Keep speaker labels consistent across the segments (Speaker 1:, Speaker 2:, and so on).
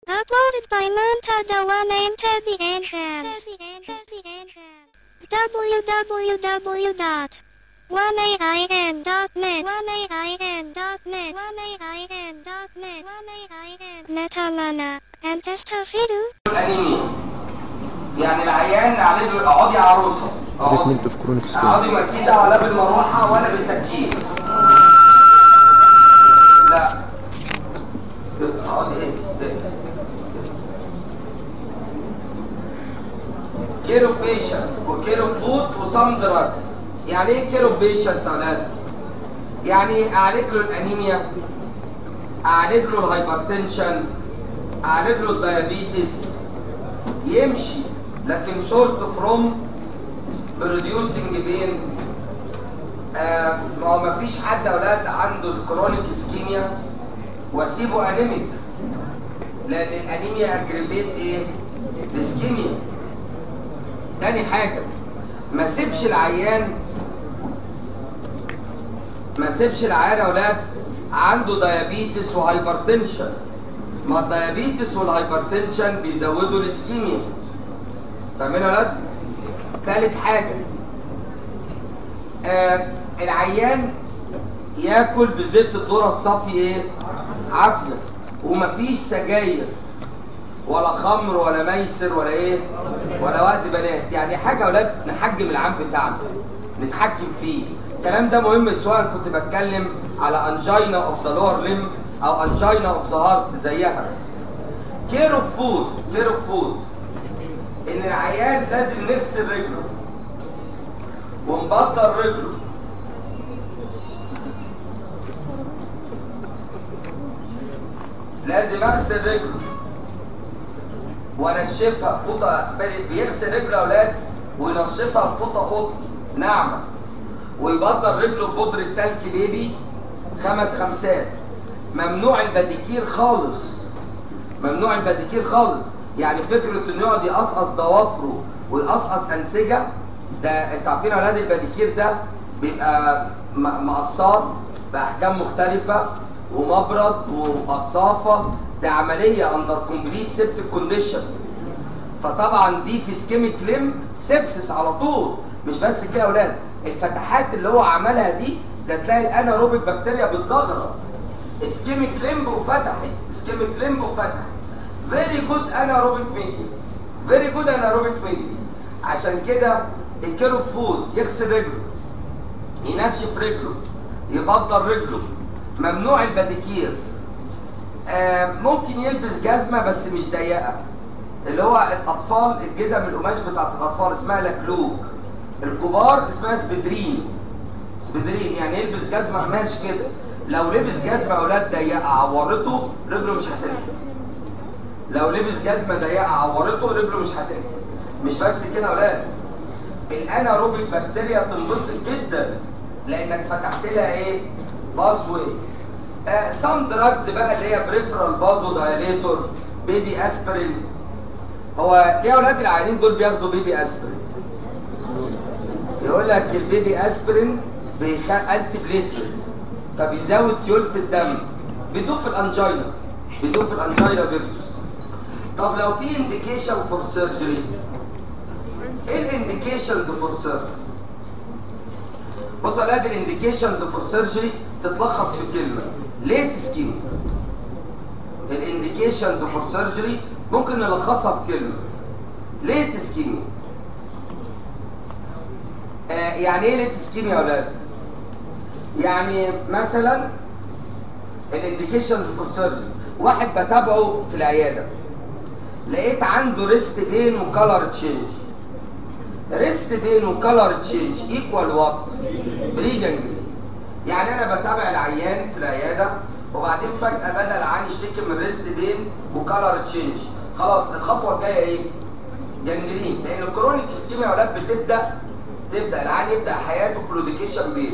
Speaker 1: Uploaded by Montada One and Tabby Enhance. www.1ain.net 1ain.net 1ain.net 1ain Metamana and Testafidu.
Speaker 2: الانيميا يعني العيان عليه له اقعدي على عروسه اقعدي
Speaker 3: انتوا في كرونيك
Speaker 2: اقعدي ما تجيش ولا بالمروحه ولا بالتكييف لا اقعدي ايه كيرو بيشنت وكيرو فوت وصم دراجز يعني ايه كيرو بيشنت يا ولاد؟ يعني اعالج له الانيميا اعالج له الهايبرتنشن اعالج له الديابيتس يمشي لكن شورت فروم بروديوسنج بين آه ما هو مفيش حد يا اولاد عنده الكرونيك اسكيميا واسيبه انيميك لان الانيميا اجريفيت ايه؟ الاسكيميا تاني حاجة ما سيبش العيان ما سيبش العيان يا اولاد عنده ديابيتس وهايبرتنشن ما الديابيتس والهايبرتنشن بيزودوا الاسكيميا فاهمين يا ولاد؟ تالت حاجة آه العيان ياكل بزيت الذرة الصافي ايه؟ عافية ومفيش سجاير ولا خمر ولا ميسر ولا ايه؟ ولا وقت بنات يعني حاجة يا ولاد نحجم العام بتاعنا نتحكم فيه الكلام ده مهم سواء كنت بتكلم على انجينا اوف ذا لور ليم او انجينا اوف ذا هارت زيها كير اوف فود كير اوف فود ان العيان لازم نغسل رجله ونبطل رجله لازم اغسل رجله وانشفها بفوطه بيغسل رجله يا اولاد وينشفها بفوطه قطن ناعمه ويبطل رجله ببودرة تلك بيبي خمس خمسات ممنوع الباديكير خالص ممنوع الباديكير خالص يعني فكرة انه يقعد يقصقص ضوافره ويقصقص انسجة ده انتوا عارفين يا اولاد الباديكير ده بيبقى م- مقصات باحجام مختلفة ومبرد وقصافة ده عملية اندر كومبليت سيبتك كونديشن فطبعا دي في سكيميك ليم سيبسس على طول مش بس كده يا اولاد الفتحات اللي هو عملها دي ده تلاقي الاناروبيك بكتيريا بتزغرط اسكيميك ليمب وفتحت اسكيميك ليمب وفتحت فيري جود اناروبيك ميديا فيري جود اناروبيك ميديا عشان كده الكيلو فود يغسل رجله ينشف رجله يبطل رجله ممنوع الباديكير آه ممكن يلبس جزمة بس مش ضيقة اللي هو الأطفال الجزم القماش بتاعت الأطفال اسمها لكلوك الكبار اسمها سبدرين سبدرين يعني يلبس جزمة قماش كده لو لبس جزمة أولاد ضيقة عورته رجله مش هتنفع لو لبس جزمة ضيقة عورته رجله مش هتنفع مش بس كده يا أولاد الاناروبيك بكتيريا تنبسط جدا لانك فتحت لها ايه بازوي سام دراجز بقى اللي هي بريفرال بازو دايليتور بيبي اسبرين هو ليه اولاد العيانين دول بياخدوا بيبي اسبرين يقول لك البيبي اسبرين بيخ انتي بليتلت فبيزود سيوله الدم بيدوب في الانجينا بيدوب في الانجينا فيرتوس طب لو في انديكيشن فور سيرجري ايه الانديكيشنز فور سيرجري بص على الانديكيشنز فور سيرجري تتلخص في كلمه ليه سكين الانديكيشنز فور سيرجري ممكن نلخصها في كلمه ليه سكين آه يعني ايه ليه سكين يا اولاد يعني مثلا الانديكيشنز فور سيرجري واحد بتابعه في العياده لقيت عنده ريست بين وكالر تشينج ريست بين وكالر تشينج ايكوال وات بريجنج يعني انا بتابع العيان في العياده وبعدين فجاه بدا العيان يشتكي من ريست بين وكالر تشينج خلاص الخطوه الجايه ايه جنجرين لان الكرونيك سكيميا يا اولاد بتبدا تبدا العيان يبدا حياته كلوديكيشن بين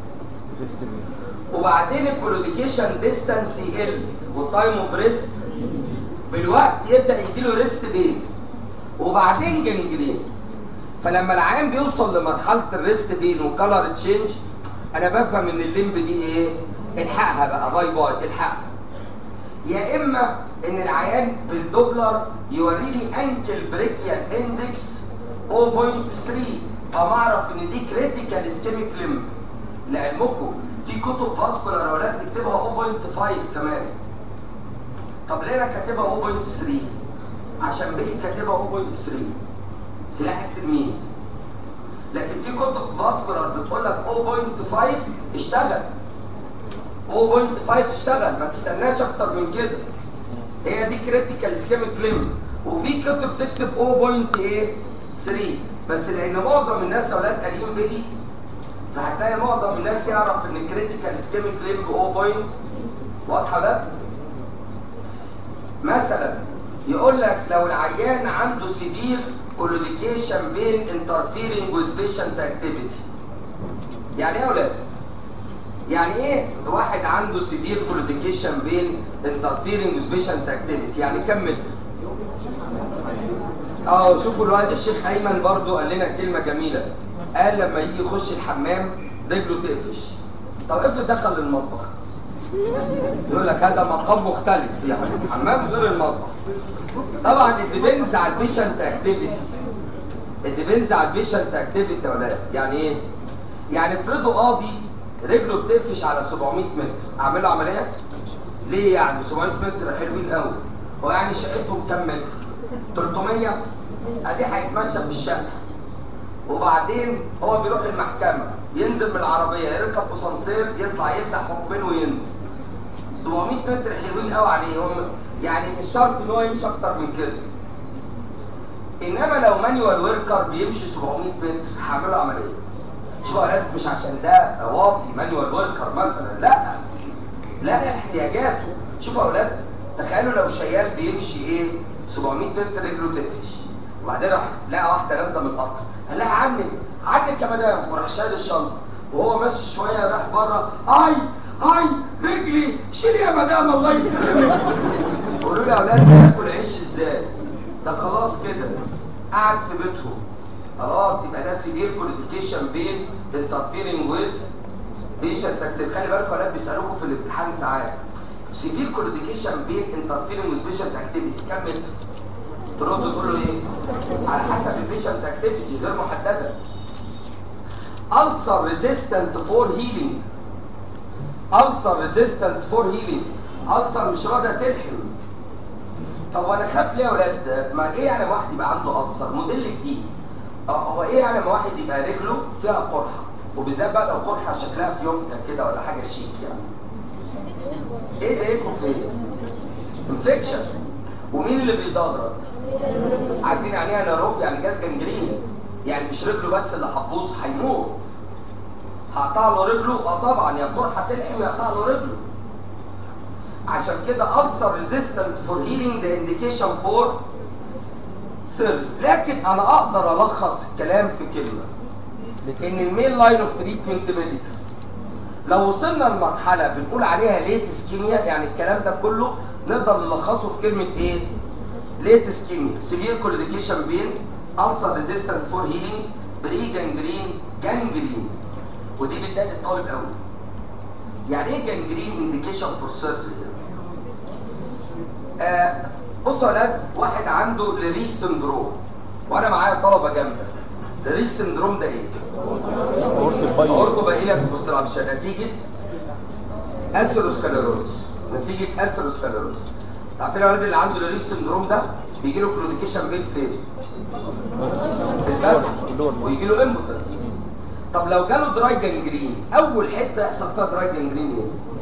Speaker 2: وبعدين الكلوديكيشن ديستانس يقل والتايم اوف ريست بالوقت يبدا يديله ريست بين وبعدين جنجرين فلما العيان بيوصل لمرحله الريست بين وكالر تشينج انا بفهم ان الليمب دي ايه الحقها بقى باي باي الحقها يا اما ان العيان بالدوبلر يوري لي انكل بريكيال اندكس 0.3 او اعرف ان دي كريتيكال اسكيميك ليمب لعلمكم في كتب فاسكولار اولاد تكتبها 0.5 كمان طب ليه انا كاتبها 0.3 عشان بيجي كاتبها 0.3 سلاح التلميذ لكن في كتب فاسكولار بتقول لك 0.5 اشتغل 0.5 اشتغل ما تستناش اكتر من كده هي دي كريتيكال اسكيميك ليمب وفي كتب تكتب 0.3 بس لان معظم الناس اولاد قديم بدي فهتلاقي معظم الناس يعرف ان الكريتيكال اسكيميك ليمب 0. واضحه ده مثلا يقول لك لو العيان عنده سيفير كولوديكيشن بين انترفيرنج وذ بيشنت اكتيفيتي يعني ايه يا اولاد يعني ايه واحد عنده سيفير كولوديكيشن بين انترفيرنج وذ بيشنت اكتيفيتي يعني كمل اه شوفوا الواد الشيخ ايمن برضو قال لنا كلمه جميله قال لما يجي يخش الحمام رجله تقفش طب افرض دخل المطبخ يقول لك هذا مقام مختلف يعني الحمام غير المطبخ طبعا الديبنز على البيشنت اكتيفيتي الديبنز على البيشنت اكتيفيتي يا ولاد يعني ايه؟ يعني افرضوا قاضي رجله بتقفش على 700 متر اعمل له عمليه؟ ليه يعني 700 متر حلوين قوي هو يعني شقتهم كام متر؟ 300 ادي هيتمشى في الشقه وبعدين هو بيروح المحكمه ينزل من العربيه يركب اسانسير يطلع يفتح حكمين وينزل 700 متر حلوين قوي عليه هو يعني مش شرط ان هو يمشي اكتر من كده انما لو مانيوال وركر بيمشي 700 متر هعمله عمليه شوف يا ولاد مش عشان ده واطي مانيوال وركر مثلا لا لا احتياجاته شوف يا ولاد تخيلوا لو شيال بيمشي ايه 700 متر رجله تقفش وبعدين راح لقى واحده نازله من القطر قال لها عنك عنك يا مدام وراح شايل الشنطه وهو ماشي شويه راح بره اي اي رجلي شيل يا مدام الله يسلمك قولوا لي يا اولاد هياكل عيش ازاي ده خلاص كده قاعد في بيتهم خلاص يبقى ده سيفير كوليفيكيشن بين التطبيرنج ويز بيشنت اكتيف خلي بالكم يا اولاد بيسالوكم في الامتحان ساعات سيفير كوليفيكيشن بين انترفيرنج ويز بيشنت اكتيفيتي كمل ترد تقول له ايه على حسب البيشنت اكتيفيتي غير محدده ulcer resistant for healing ulcer resistant for healing ulcer مش راضيه تلحم طب وانا خاف ليه يا ولاد ما ايه يعني واحد يبقى عنده ulcer موديل جديد اه هو ايه يعني ما واحد يبقى رجله فيها قرحه وبالذات بقى لو قرحه شكلها في يوم كده ولا حاجه شيك يعني ايه ده ايه فين انفكشن ومين اللي بيضرب عارفين يعني ايه نيروب يعني جاز جنجرين يعني مش رجله بس اللي هتبوظ هيموت هقطع له رجله اه طبعا يا قرحه تلحم يقطع له رجله عشان كده ulcer resistant for healing the indication for surgery لكن انا اقدر الخص الكلام في كلمه ان المين لاين اوف تريتمنت ميديكال لو وصلنا لمرحله بنقول عليها ليت اسكيميا يعني الكلام ده كله نقدر نلخصه في كلمه ايه ليت اسكيميا سيفير كوليديكيشن بين ulcer resistant for healing بري جانجرين جانجرين ودي بتضايق الطالب قوي يعني ايه جانجرين انديكيشن فور سيرجري آه بصوا يا ولاد واحد عنده لريش سندروم وانا معايا طلبه جامده لريش سندروم ده ايه؟ اورتو باقيلة كوسترابشن نتيجه اثيروسكليروز نتيجه اثيروسكليروز عارفين يا ولاد اللي عنده لريش سندروم ده بيجي له كلوديكيشن بين فين؟ في البلد ويجي له امبوتنس طب لو جاله دراي جنجرين اول حته يحصل فيها دراي جنجرين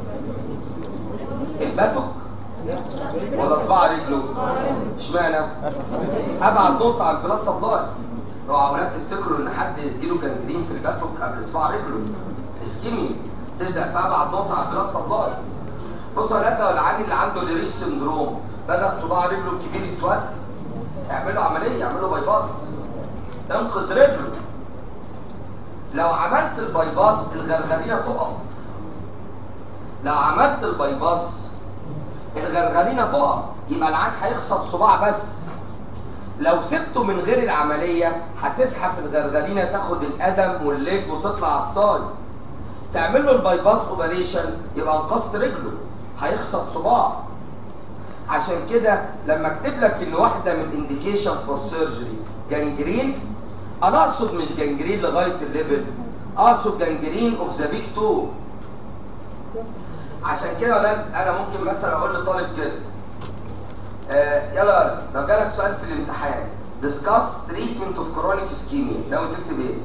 Speaker 2: ايه؟ الباتوك ولا صباع رجله اشمعنى ابعد نقطه على البلاد سبلاي لو عملت تفتكروا ان حد يديله جنجرين في الباتوك قبل صباع رجله اسكيمي تبدا في ابعد نقطه على البلاد سبلاي بصوا يا ولاد لو العيان اللي عنده ليريش سندروم بدا صباع رجله الكبير يسود اعملوا عمليه اعملوا باي باس انقذ رجله لو عملت الباي باس الغرغريه تقف لو عملت الباي باس الغرغرينه تقع يبقى العين هيخسر صباع بس لو سبته من غير العملية هتزحف الغرغرينة تاخد القدم والليج وتطلع على الصاج تعمل له الباي باس اوبريشن يبقى انقذت رجله هيخسر صباع عشان كده لما اكتب لك ان واحده من انديكيشن فور سيرجري جانجرين انا اقصد مش جانجرين لغايه الليفل اقصد جانجرين اوف ذا بيك تو عشان كده يا ولاد انا ممكن مثلا اقول لطالب كده آه يلا يا ولد لو جالك سؤال في الامتحان discuss treatment of chronic ischemia لو تكتب ايه؟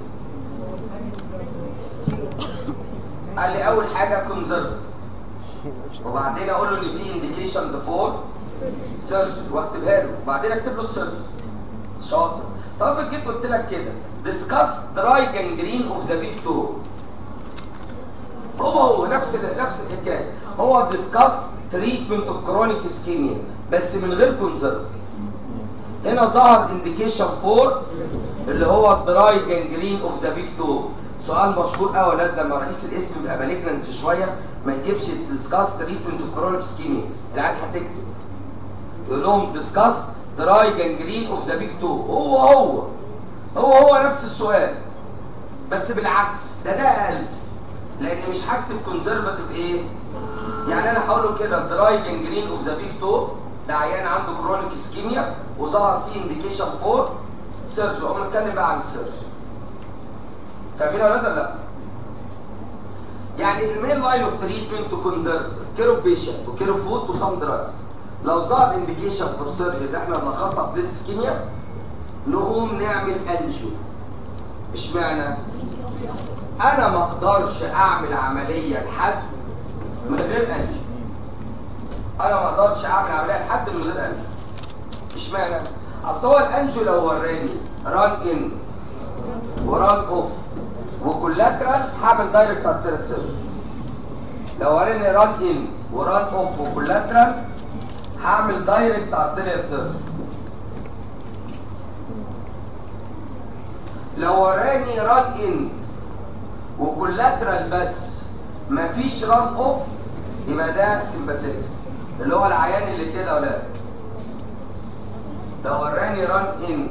Speaker 2: قال لي اول حاجه كونزرف وبعدين اقول له ان في انديكيشنز فور سيرجري واكتبها له وبعدين اكتب له السيرجري شاطر طب جيت قلت لك كده discuss dry gangrene of the big toe هو هو نفس ال- نفس الحكايه هو discuss treatment of chronic ischemia بس من غير كونزرف هنا ظهر انديكيشن فور اللي هو الدراي جانجرين اوف ذا بيج تو سؤال مشهور قوي يا ولاد لما رئيس الاسم بيبقى مالجننت شويه ما يجيبش ديسكاس تريتمنت اوف كرونيك سكيميا العيال هتكتب يقول لهم ديسكاس دراي جانجرين اوف ذا بيج تو هو هو هو هو نفس السؤال بس بالعكس ده ده اقل لان مش هكتب كونزرفاتيف ايه يعني انا هقول له كده دراي جانجرين اوف ذا بيج تو ده عيان عنده كرونيك اسكيميا وظهر فيه انديكيشن فور سيرجري هم نتكلم بقى عن السيرجري فاهمين يا ولاد ولا لا؟ يعني المين لاين اوف تريتمنت تو كونزرف كيرو بيشنت وكيرو فود وسام دراجز لو ظهر انديكيشن فور سيرجري اللي احنا نلخصها بليد اسكيميا نقوم نعمل انجيو اشمعنى؟ انا ما اقدرش اعمل عمليه لحد من غير انجيو انا ما اقدرش اعمل عمليه لحد من غير انجيو اشمعنى؟ اصل هو الانجيو لو وراني ران ان وران اوف وكولاترال هعمل دايركت ارتيريال سيرجري لو وراني ران ان وران اوف وكولاترال هعمل دايركت ارتيريال سيرجري لو وراني ران ان وكولاترال بس مفيش ران اوف يبقى ده سمباثيك اللي هو العيان اللي كده ولا لو وراني ران ان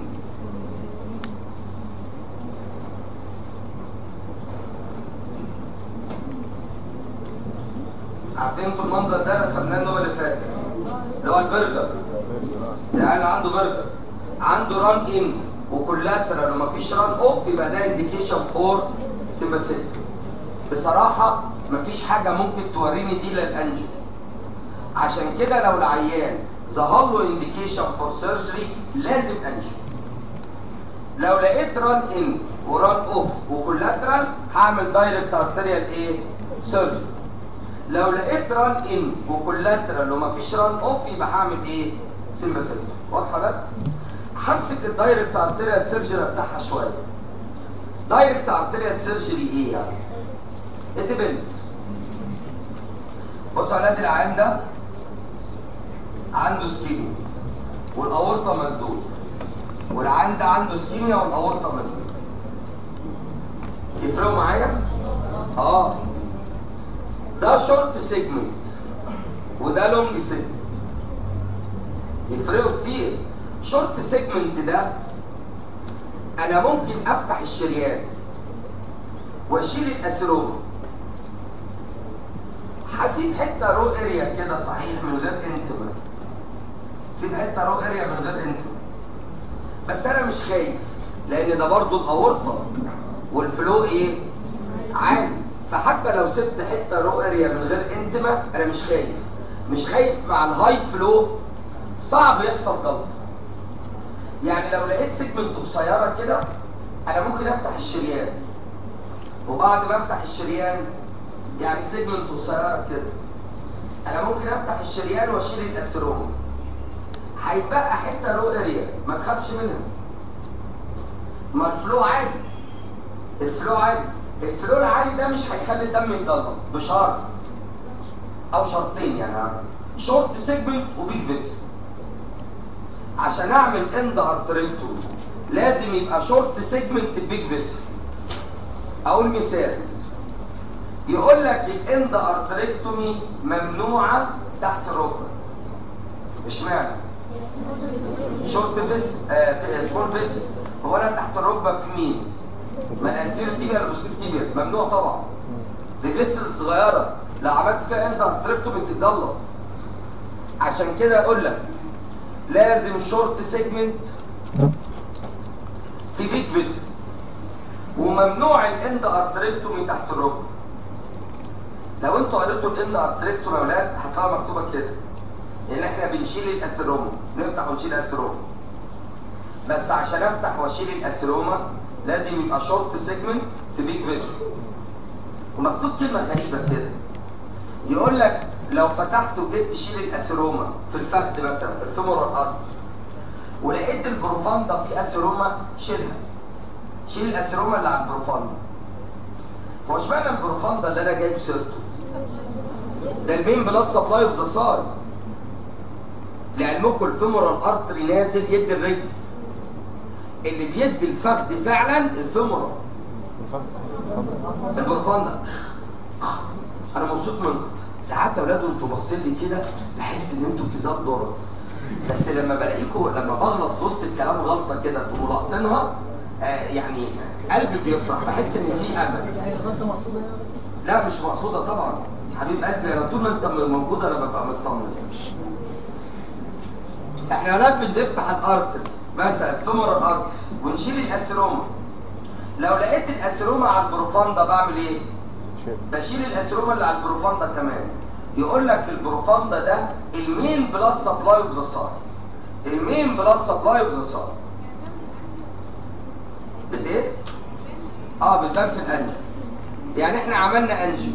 Speaker 2: عارفين انتوا المنظر ده رسمناه النوع اللي فات اللي هو البرجر يعني عنده برجر عنده ران ان وكولاترال ومفيش ران اوف يبقى ده انديكيشن فور سيمباثيك بصراحه مفيش حاجه ممكن توريني دي للانجل عشان كده لو العيان ظهر له انديكيشن فور سيرجري لازم انجل لو لقيت ران ان وران اوف وكولاترال هعمل دايركت ارتريال ايه سيرجري لو لقيت ران ان وكولاترال ومفيش ران اوف يبقى هعمل ايه سيمباثيك واضحه ده همسك الدايركت ارتريال سيرجري افتحها شويه دايركت ارتريال سيرجري ايه يعني الديبندز بص على نادي العين ده عنده سكيميا والاورطه مسدود والعين ده عنده سكيميا والاورطه مسدود يفرقوا معايا اه ده شورت سيجمنت وده لونج سيجمنت يفرقوا كتير شورت سيجمنت ده انا ممكن افتح الشريان واشيل الاسروم هسيب حته رو اريا كده صحيح من غير انتما سيب حته رو اريا من غير انتما بس انا مش خايف لان ده برضو الاورطه والفلو ايه عالي فحتى لو سبت حته رو اريا من غير انتما انا مش خايف مش خايف مع الهاي فلو صعب يحصل جلطه يعني لو لقيت سيجمنت قصيره كده انا ممكن افتح الشريان وبعد ما افتح الشريان يعني سيجمنت قصيره كده انا ممكن افتح الشريان واشيل الاسروم هيتبقى حته رو اريا ما تخافش منها ما الفلو عادي الفلو عادي الفلو العالي ده مش هيخلي الدم يتضلم بشرط او شرطين يعني شورت سيجمنت وبيج فيسل عشان اعمل اند ارتريكتومي لازم يبقى شورت سيجمنت بيج فيسل اقول مثال يقول لك الاند ارتريكتومي ممنوعه تحت الركبه اشمعنى شورت فيسل آه سمول فيسل هو انا تحت الركبه في مين ما الانتيريور تيبيا ولا البوستيريور تيبيا ممنوع طبعا دي فيسل صغيره لو عملت فيها اند ارتريكتومي تتضلم عشان كده اقول لك لازم شورت سيجمنت في بيت فيزل وممنوع الاند ارتريكتومي تحت الركبه لو انتوا قريتوا الاند ارتريكتومي يا ولاد هتلاقوا مكتوبه كده ان احنا بنشيل الاثيروما نفتح ونشيل الاثيروما بس عشان افتح واشيل الاثيروما لازم يبقى شورت سيجمنت في بيج فيجن ومكتوب كلمه غريبه كده يقول لك لو فتحت وجيت تشيل الاثيروما في الفخذ مثلا في الفيمورال ارض ولقيت البروفاندا في اثيروما شيلها شيل الاثيروما اللي على البروفاندا هو اشمعنى البروفاندا اللي انا جايب سيرته ده المين بلاد سبلاي اوف ذا سايد لعلمكم الفيمورال ارتري نازل يدي الرجل اللي بيدي الفخذ فعلا الفيمورال البروفاندا انا مبسوط منكم ساعات يا اولاد وانتوا باصين لي كده بحس ان انتوا كذاب ضرب بس لما بلاقيكم لما بغلط في وسط الكلام غلطه كده تقوموا لاقطينها آه يعني قلبي بيفرح بحس ان في امل لا مش مقصوده طبعا حبيب قلبي انا طول ما انت موجود انا ببقى مطمن احنا هناك بنفتح الارتر مثلا فيمور الارتر ونشيل الاسروما لو لقيت الاسروما على البروفاندا بعمل ايه بشيل الاسروما اللي على البروفاندا كمان يقول لك البروفاندا ده المين بلاد سبلاي اوف ذا سايد المين بلاد سبلاي اوف ذا سايد بت ايه اه بتبان في الانجل يعني احنا عملنا انجيو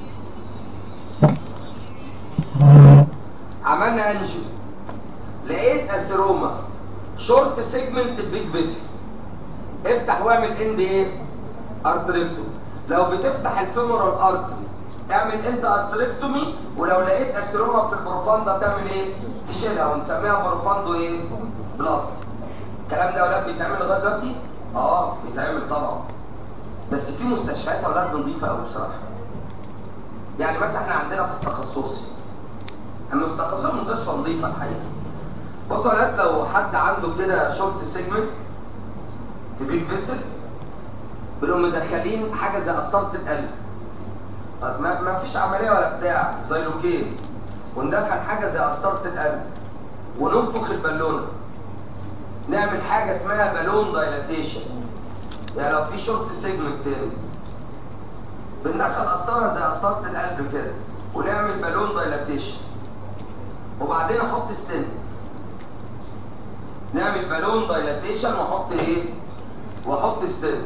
Speaker 2: عملنا انجيو لقيت اسروما شورت سيجمنت بيج فيسل افتح واعمل ان بي ايه ارتريكتومي لو بتفتح الفيمورال ارتري اعمل انت ارتريكتومي ولو لقيت اسروما في البروفاندا تعمل ايه تشيلها ونسميها بروفاندو ايه بلاست الكلام ده يا اولاد بيتعمل لغايه دلوقتي اه بيتعمل طبعا بس في مستشفيات يا اولاد نظيفه قوي بصراحه يعني مثلا احنا عندنا في التخصصي المستخصصات مستشفى نظيفه الحقيقه بصوا يا اولاد لو حد عنده كده شورت سيجمنت في بيج فيسل بنقوم مدخلين حاجه زي قسطره القلب طب ما, ما فيش عمليه ولا بتاع زي لوكين وندخل حاجه زي قسطره القلب وننفخ البالونه نعمل حاجه اسمها بالون دايلاتيشن يعني لو في شورت سيجمنت تاني بندخل قسطره زي قسطره القلب كده ونعمل بالون دايلاتيشن وبعدين احط ستنت نعمل بالون دايلاتيشن واحط ايه واحط ستنت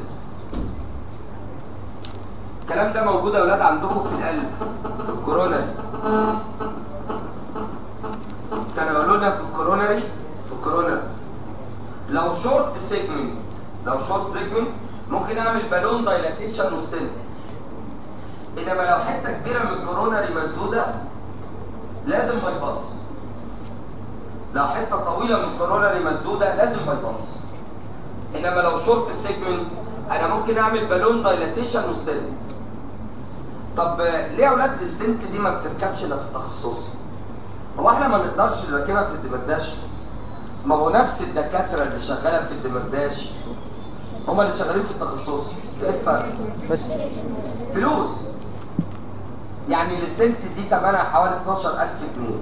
Speaker 2: الكلام ده موجود يا اولاد عندكم في القلب في الكورونري كانوا يقولوا لنا في الكورونري في الكورونري لو شورت سيجمنت لو شورت سيجمنت ممكن اعمل بالون دايلاتيشن وستنت انما لو حته كبيره من الكورونري مسدوده لازم باي باس لو حته طويله من الكورونري مسدوده لازم باي باس انما لو شورت سيجمنت انا ممكن اعمل بالون دايلاتيشن وستنت طب ليه يا اولاد الستنت دي ما بتركبش الا في التخصص هو احنا ما نقدرش نركبها في الدمرداش ما هو نفس الدكاتره اللي شغاله في الدمرداش هم اللي شغالين في التخصص ايه الفرق
Speaker 3: بس
Speaker 2: فلوس يعني الستنت دي ثمنها حوالي 12000 جنيه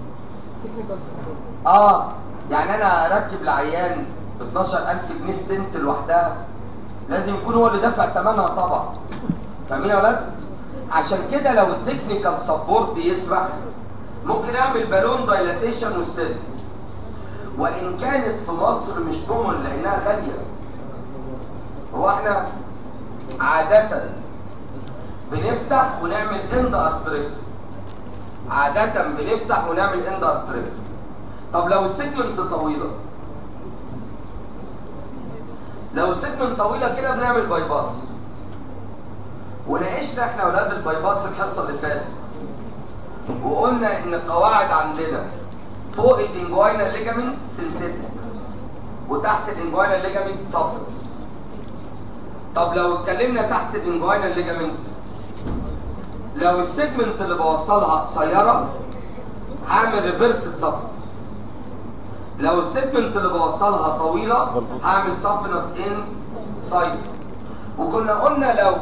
Speaker 2: اه يعني انا اركب العيان ب 12000 جنيه ستنت لوحدها لازم يكون هو اللي دافع ثمنها طبعا فاهمين يا ولاد عشان كده لو التكنيكال سبورت يسمح ممكن اعمل بالون دايلاتيشن وستنت وان كانت في مصر مش كومن لانها غاليه هو احنا عادة بنفتح ونعمل اند ارتريك عادة بنفتح ونعمل اند ارتريك طب لو السيجمنت طويلة لو السيجمنت طويلة كده بنعمل باي باس وناقشنا احنا اولاد الباي باس الحصة اللي فاتت وقلنا ان القواعد عندنا فوق الانجوينا ليجامنت سنسيتيف وتحت الانجوينا ليجامنت سافت طب لو اتكلمنا تحت الانجوينا ليجامنت لو السيجمنت اللي بوصلها قصيره هعمل ريفرس سافت لو السيجمنت اللي بوصلها طويله هعمل سافنس ان سايد وكنا قلنا لو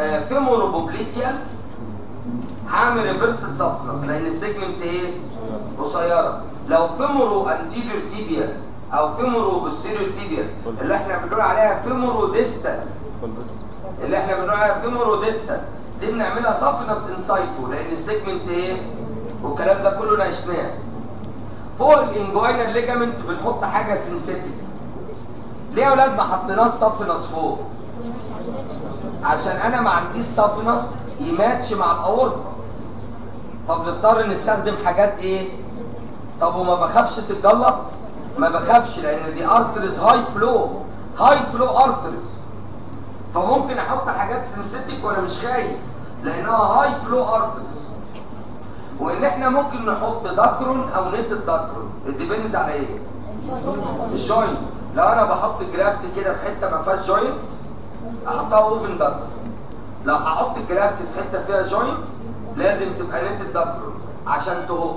Speaker 2: فيمورو بوبليتيال هعمل ريفرس سافنس لان السيجمنت ايه قصيره لو فيمورو انتيريور تيبيا او فيمورو بوستيريور تيبيا اللي احنا بنقول عليها فيمورو ديستال اللي احنا بنقول عليها فيمورو ديستال دي بنعملها سافنس انسايتو لان السيجمنت ايه والكلام ده كله ناقشناه فوق الانجوينال ليجامنت بنحط حاجه سنسيتيف ليه يا اولاد ما حطيناش سافنس فوق عشان انا ما عنديش سافنس يماتش مع الاورطه فبنضطر نستخدم حاجات ايه طب وما بخافش تتجلط ما بخافش لان دي ارترز هاي فلو هاي فلو ارترز فممكن احط حاجات سنسيتيك وانا مش خايف لانها هاي فلو ارترز وان احنا ممكن نحط داكرون او نيتد داكرون ديبيندز على ايه الجوينت لو انا بحط جرافت كده في حته ما فيهاش جوينت احطها اوفن داكرون لو هحط جرافت في حته فيها جوينت لازم تبقى نيتد داكرون عشان تهو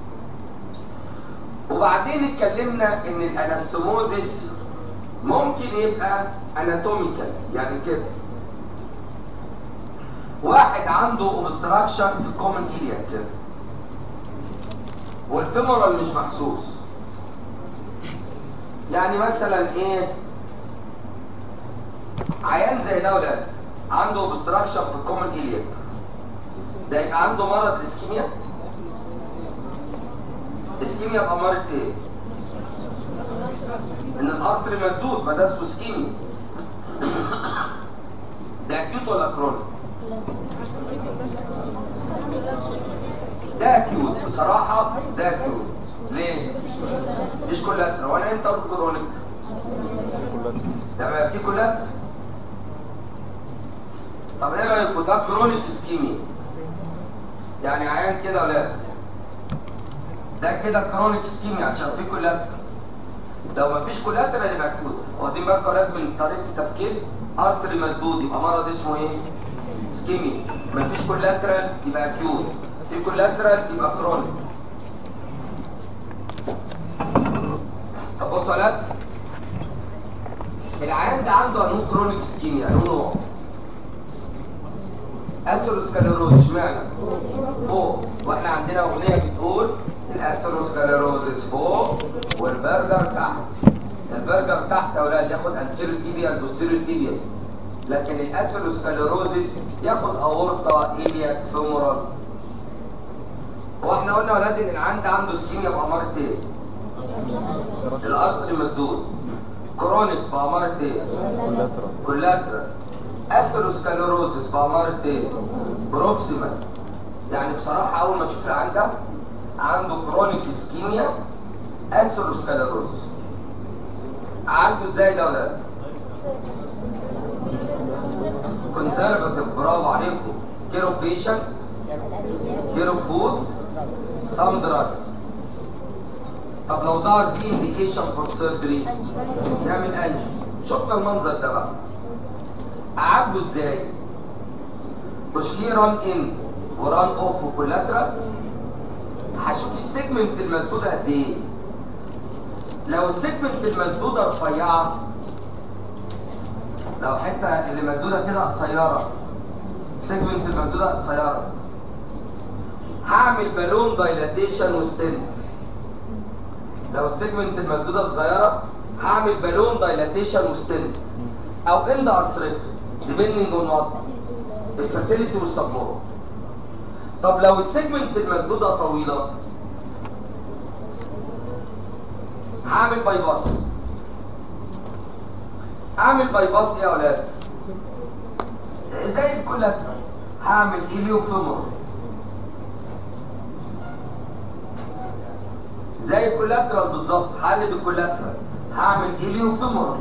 Speaker 2: وبعدين اتكلمنا ان الانستوموزيس ممكن يبقى اناتوميكال يعني كده واحد عنده اوبستراكشن في الكومن إيليا كده والفيمورال مش محسوس يعني مثلا ايه عيان زي ده ولا عنده اوبستراكشن في الكومن إيليا ده يبقى عنده مرض الاسكيميا اسكيميا يبقى مرض ايه ان الارتري مسدود ما ده اسمه اسكيميا ده اكيوت ولا كرونيك ده اكيوت بصراحة ده اكيوت ليه؟ مش كولاترا وانا انت قلت كرونيك تمام في كولاترا طب ايه رايكم ده كرونيك اسكيميا يعني عيان كده ولا ده كده كرونيك اسكيميا عشان في كولاترا لو مفيش كولاترا يبقى اكيوت واخدين بالكم اولاد من طريقه التفكير ارتري مسدود يبقى مرض اسمه ايه؟ اسكيميا مفيش كولاترال يبقى اكيوت في كولاترال يبقى كرونيك طب بصوا يا ولاد العيان ده عنده انو كرونيك اسكيميا انو نوع اثيروسكليروز اشمعنى فوق واحنا عندنا اغنيه بتقول الاثيروسكليروز فوق والبرجر تحت البرجر تحت يا ولاد ياخد انتيريور تيبيا البوستيريور تيبيا لكن الاثيروسكليروزيس ياخد اورطه ايلياك فيمورال هو احنا قلنا يا ولاد ان العند عنده اسكيميا باماره ايه؟ الارض مسدود كرونيك باماره ايه؟ كولاترال اثيروسكليروزيس باماره ايه؟ بروكسيمال يعني بصراحه اول ما تشوف العند ده عنده كرونيك اسكيميا اثيروسكليروزيس عالجه ازاي ده يا ولاد؟ كونسرفتيف برافو عليكم كيرو بيشنت كيرو فود سام دراج طب لو ظهر فيه انديكيشن فور سيرجري نعمل انجي شفنا المنظر ده بقى اعالجه ازاي مش في ران ان وران اوف وكولاترال هشوف السيجمنت المسدوده قد ايه لو السيجمنت المسدوده رفيعه لو حته اللي مسدوده كده قصيره سيجمنت المسدوده قصيره هعمل بالون دايلاتيشن وستنت لو السيجمنت المسدوده صغيره هعمل بالون دايلاتيشن وستنت او اند ارتريت ديبندنج اون وات الفاسيلتي والسبورت طب لو السيجمنت المسدوده طويله هعمل باي باس اعمل باي باس ايه يا اولاد زي الكولاترال هعمل اليو فيمور زي الكولاترال بالظبط هقلب الكولاترال هعمل اليو فيمور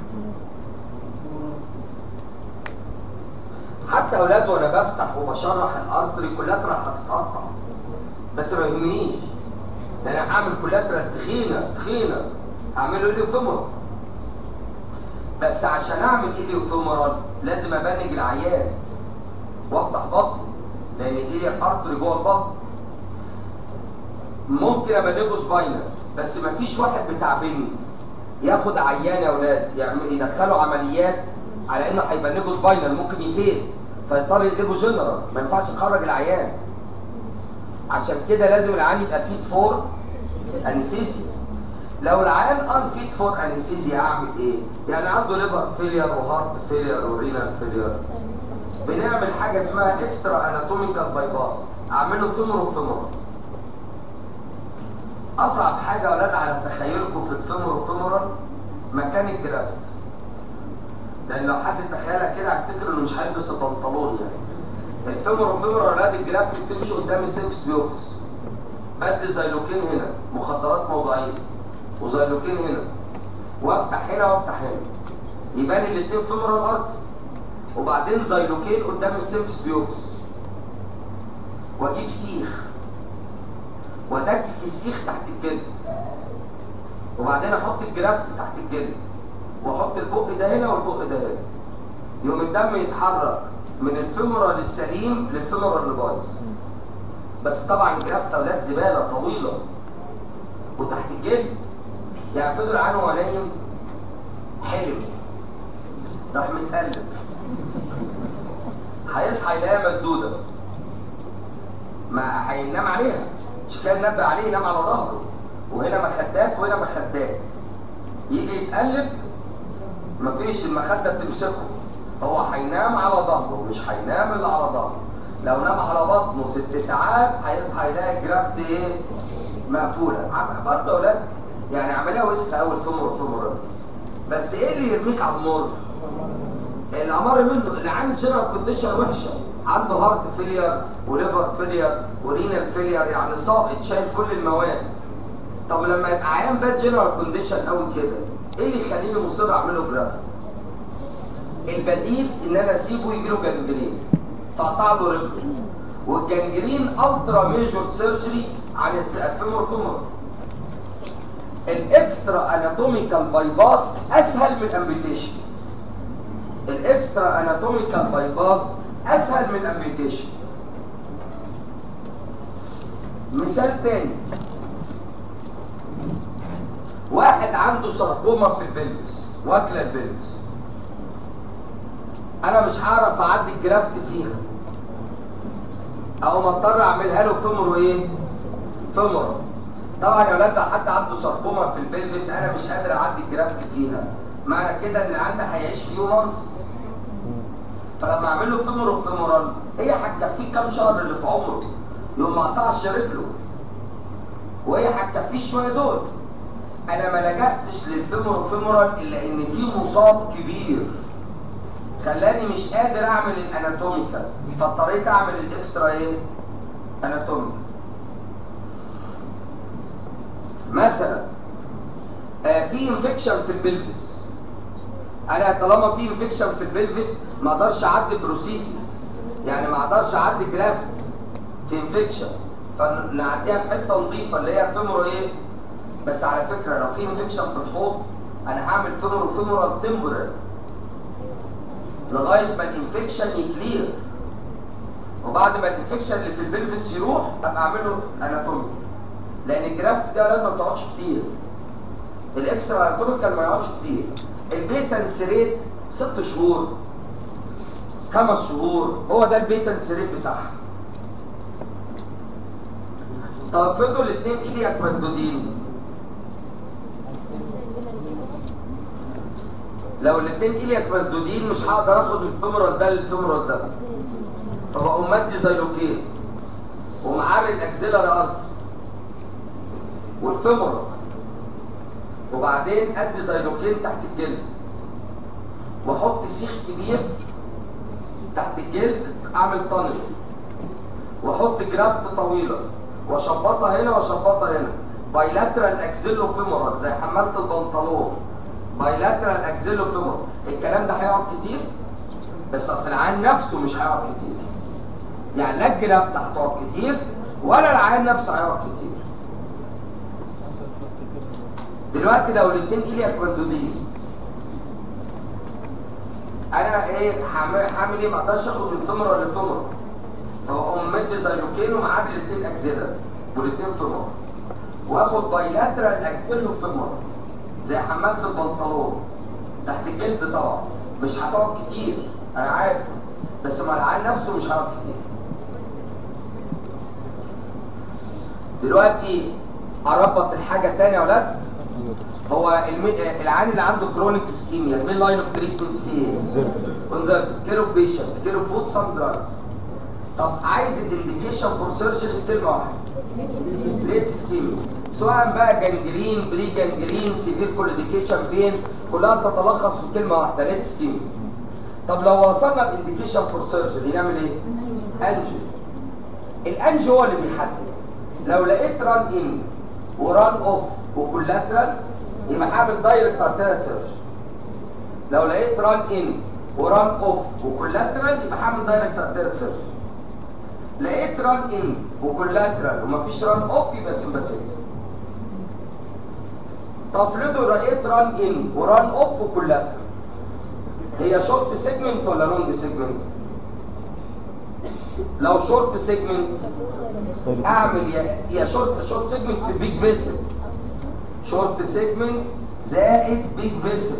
Speaker 2: حتى اولاد وانا بفتح وبشرح الارتري كولاترال هتتقطع بس ما يهمنيش ده انا هعمل كولاترال تخينه تخينه هعمله اليو فيمور بس عشان اعمل اليو فيمورال لازم ابنج العيان وافتح بطنه لان الاليا ارتري جوه البطن ممكن ابنجه سباينال بس مفيش واحد بتاع بني ياخد عيان يا اولاد يعمل يدخله عمليات على انه هيبنجه سباينال ممكن يفيد فيضطر يقلبه جنرال ما ينفعش يخرج العيان عشان كده لازم العيان يبقى فيت فور انستيزيا لو العيان ان فيت فور انستيزيا اعمل ايه يعني عنده ليفر فيلير وهارت فيلير ورينال فيلير بنعمل حاجه اسمها اكسترا اناتوميكال باي باس اعمله فيمور وفيمور اصعب حاجه يا ولاد على تخيلكم في الفيمور وفيمورال مكان الجرافت لان لو حد تخيلها كده هيفتكر انه مش هيلبس البنطلون يعني الفيمور وفيمورال ولاد الجرافت بتمشي قدام السيرفس بيوكس بدي زيلوكين هنا مخدرات موضعيه وزيلوكين هنا وافتح هنا وافتح هنا يبان الاثنين فيمورال ارض وبعدين زيلوكين قدام السيرفس بيوكس واجيب سيخ وادكك السيخ تحت الجلد وبعدين احط الجرافت تحت الجلد واحط البق ده هنا والبق ده هنا يوم الدم يتحرك من الفيمورال السليم للفيمورال اللي بايظ بس طبعا الجرافت اولاد زباله طويله وتحت الجلد يعني فضل عنه وهو نايم حلم راح متقلب هيصحى يلاقيها مسدوده ما هينام عليها مش كان نبه عليه ينام على ظهره وهنا مخدات وهنا مخدات يجي يتقلب مفيش المخده بتمسكه هو هينام على ظهره مش هينام الا على ظهره لو نام على بطنه ست ساعات هيصحى يلاقي الجرافت ايه مقفوله عم- برضه يا ولاد يعني عمليه وسخه قوي الفمر الفمر بس ايه اللي يرميك على المر الامر منه اللي عنده جنرال كونديشن وحشه عنده هارت فيلير وليفر فيلير ورينال فيلير يعني ساقط شايل كل المواد طب لما يبقى عيان باد جنرال كونديشن قوي كده ايه اللي يخليني مصر اعمله جرافت البديل ان انا اسيبه يجي له جنجرين فاقطع له رجله والجنجرين الترا ميجور سيرجري عن الفيمور فيمور الاكسترا اناتوميكال بايباس اسهل من الامبيتيشن الاكسترا اناتوميكال بايباس اسهل من الامبيتيشن مثال تاني واحد عنده سرطومة في البلبس واكلة البلبس انا مش هعرف اعدي الجرافت فيها او مضطر اعملها له فيمورو ايه فيمورو طبعا يا ولاد لو حد عنده سرطومة في البلبس انا مش قادر اعدي الجرافت فيها معنى كده ان اللي عندي هيعيش فيو مانثs فلما اعمل له فيمورو فيمورال هي هتكفيه كام شهر اللي في عمره يوم ما قطعش رجله وهي هتكفيه شويه دول انا ما لجأتش للفيمورو فيمورال الا ان في مصاب كبير خلاني مش قادر اعمل الاناتوميكال فاضطريت اعمل الاكسترا ايه اناتوميكال مثلا آه في انفكشن في البلفس انا طالما في انفكشن في البلفس ما اقدرش اعدي بروسيسز يعني ما اقدرش اعدي جرافت في انفكشن فنعديها في حته نظيفه اللي هي فيمورو ايه بس على فكره لو في انفكشن في الحوض انا هعمل فيمورو فيمورال تمبرال لغايه ما الانفكشن يكلير وبعد ما الانفكشن اللي في البلفس يروح ابقى اعمله اناتومي لان الجرافت ده لازم ما تقعدش كتير الاكسترا اناتوميكال ما يقعدش كتير البيتنس ريت ست شهور خمس شهور هو ده البيتنس ريت بتاعها طب فضلوا الاثنين ايلياك مسدودين لو الاثنين ايلياك مسدودين مش هقدر اخد الفيمورال ده للفيمورال ده فبقوم مدي زيلوكين ومعري الاكسيلر ارض والفيمورال وبعدين ادي زيلوكين تحت الجلد واحط سيخ كبير تحت الجلد اعمل طنج واحط جرافت طويله واشبطها هنا واشبطها هنا بايلاترال اكسيلو فيمورال زي حمالة البنطلون بايلاترال اكسيلو فيمورال الكلام ده هيقعد كتير بس اصل العيان نفسه مش هيقعد كتير يعني لا الجرافت هتقعد كتير ولا العيان نفسه هيقعد كتير دلوقتي لو الاثنين ايلياك مسدودين انا ايه هعمل هعمل ايه ما اقدرش اخد الفمر ولا الفمر فاقوم مدي زيلوكين ومعادل الاثنين اكسده والاثنين فمر واخد بايلاترال اكسيلو فمر زي حمالة البنطلون تحت الجلد طبعا مش هتقعد كتير انا عارف بس مع العيان نفسه مش هقعد كتير دلوقتي اربط الحاجه تاني يا ولاد هو المي... العيان اللي عنده كرونيك سكيميا المين لاين اوف تريتمنت ايه؟ كونزرت كير اوف بيشنت كير اوف فود سام دراج طب عايز الانديكيشن فور سيرجري في كلمه واحده ليت سكيميا سواء بقى جنجرين بري جنجرين سيفير كوليديكيشن بين كلها تتلخص في كلمه واحده ليت سكيميا طب لو وصلنا الانديكيشن فور سيرجري نعمل ايه؟ انجيو الانجيو هو اللي بيحدد لو لقيت ران ان وران اوف وكولاترال يبقى هعمل دايركت ارتيريال سيرجري لو لقيت ران ان وران اوف وكولاترال يبقى هعمل دايركت ارتيريال سيرجري لقيت ران ان وكولاترال ومفيش ران اوف يبقى سمباسيك تفرضوا لقيت ران ان وران اوف وكولاترال هي شورت سيجمنت ولا لونج سيجمنت لو شورت سيجمنت اعمل يا يا شورت شورت سيجمنت في بيج فيسل شورت سيجمنت زائد بيج فيسل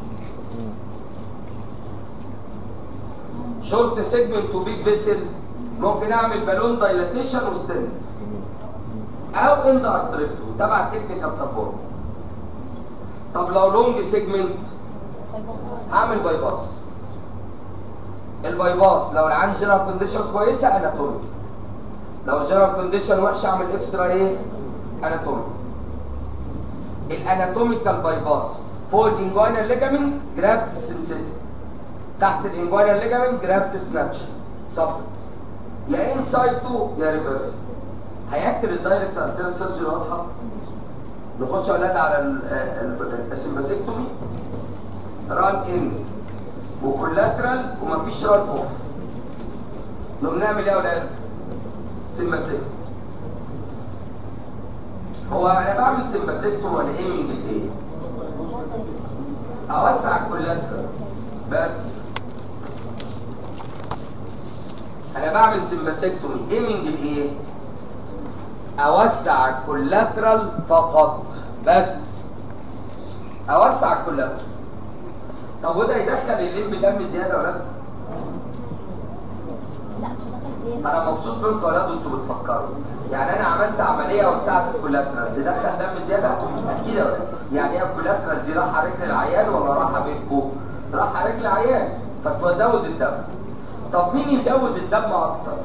Speaker 2: شورت سيجمنت وبيج فيسل ممكن اعمل بالون دايلاتيشن وستنت او اند ارتريبتو تبع تكنيكال سبورت طب لو لونج سيجمنت هعمل باي باس الباي باس لو العين جنرال كونديشن كويسه اناتومي لو جنرال كونديشن وحشه اعمل اكسترا ايه اناتومي الاناتوميكال باي باس فوق الانجوينال ليجامنت جرافت سنسيتي تحت الانجوينال ليجامنت جرافت سناتش صف يا انسايد تو يا ريفرس هيكتب الدايركت ارتيريال سيرجري واضحه نخش اولاد على السمباسيكتومي ران ان وكولاترال ومفيش ران اوف نقوم نعمل ايه يا اولاد سمباسيكتومي هو انا بعمل سمباسيكتومي ولا ايمنج ايه اوسع الكولاترال بس انا بعمل سمباسيكتومي ايمنج الايه اوسع الكولاترال فقط بس اوسع الكولاترال طب وده يدخل الليمب دم زياده يا ولاد انا مبسوط منكم يا ولاد وانتوا بتفكروا يعني انا عملت عمليه وسعت الكولاترال تدخل دم زياده اكيد يا ولاد يعني هي الكولاترال دي راحه رجل العيان ولا راحه بينكم راحه رجل العيان فتزود الدم طب مين يزود الدم اكتر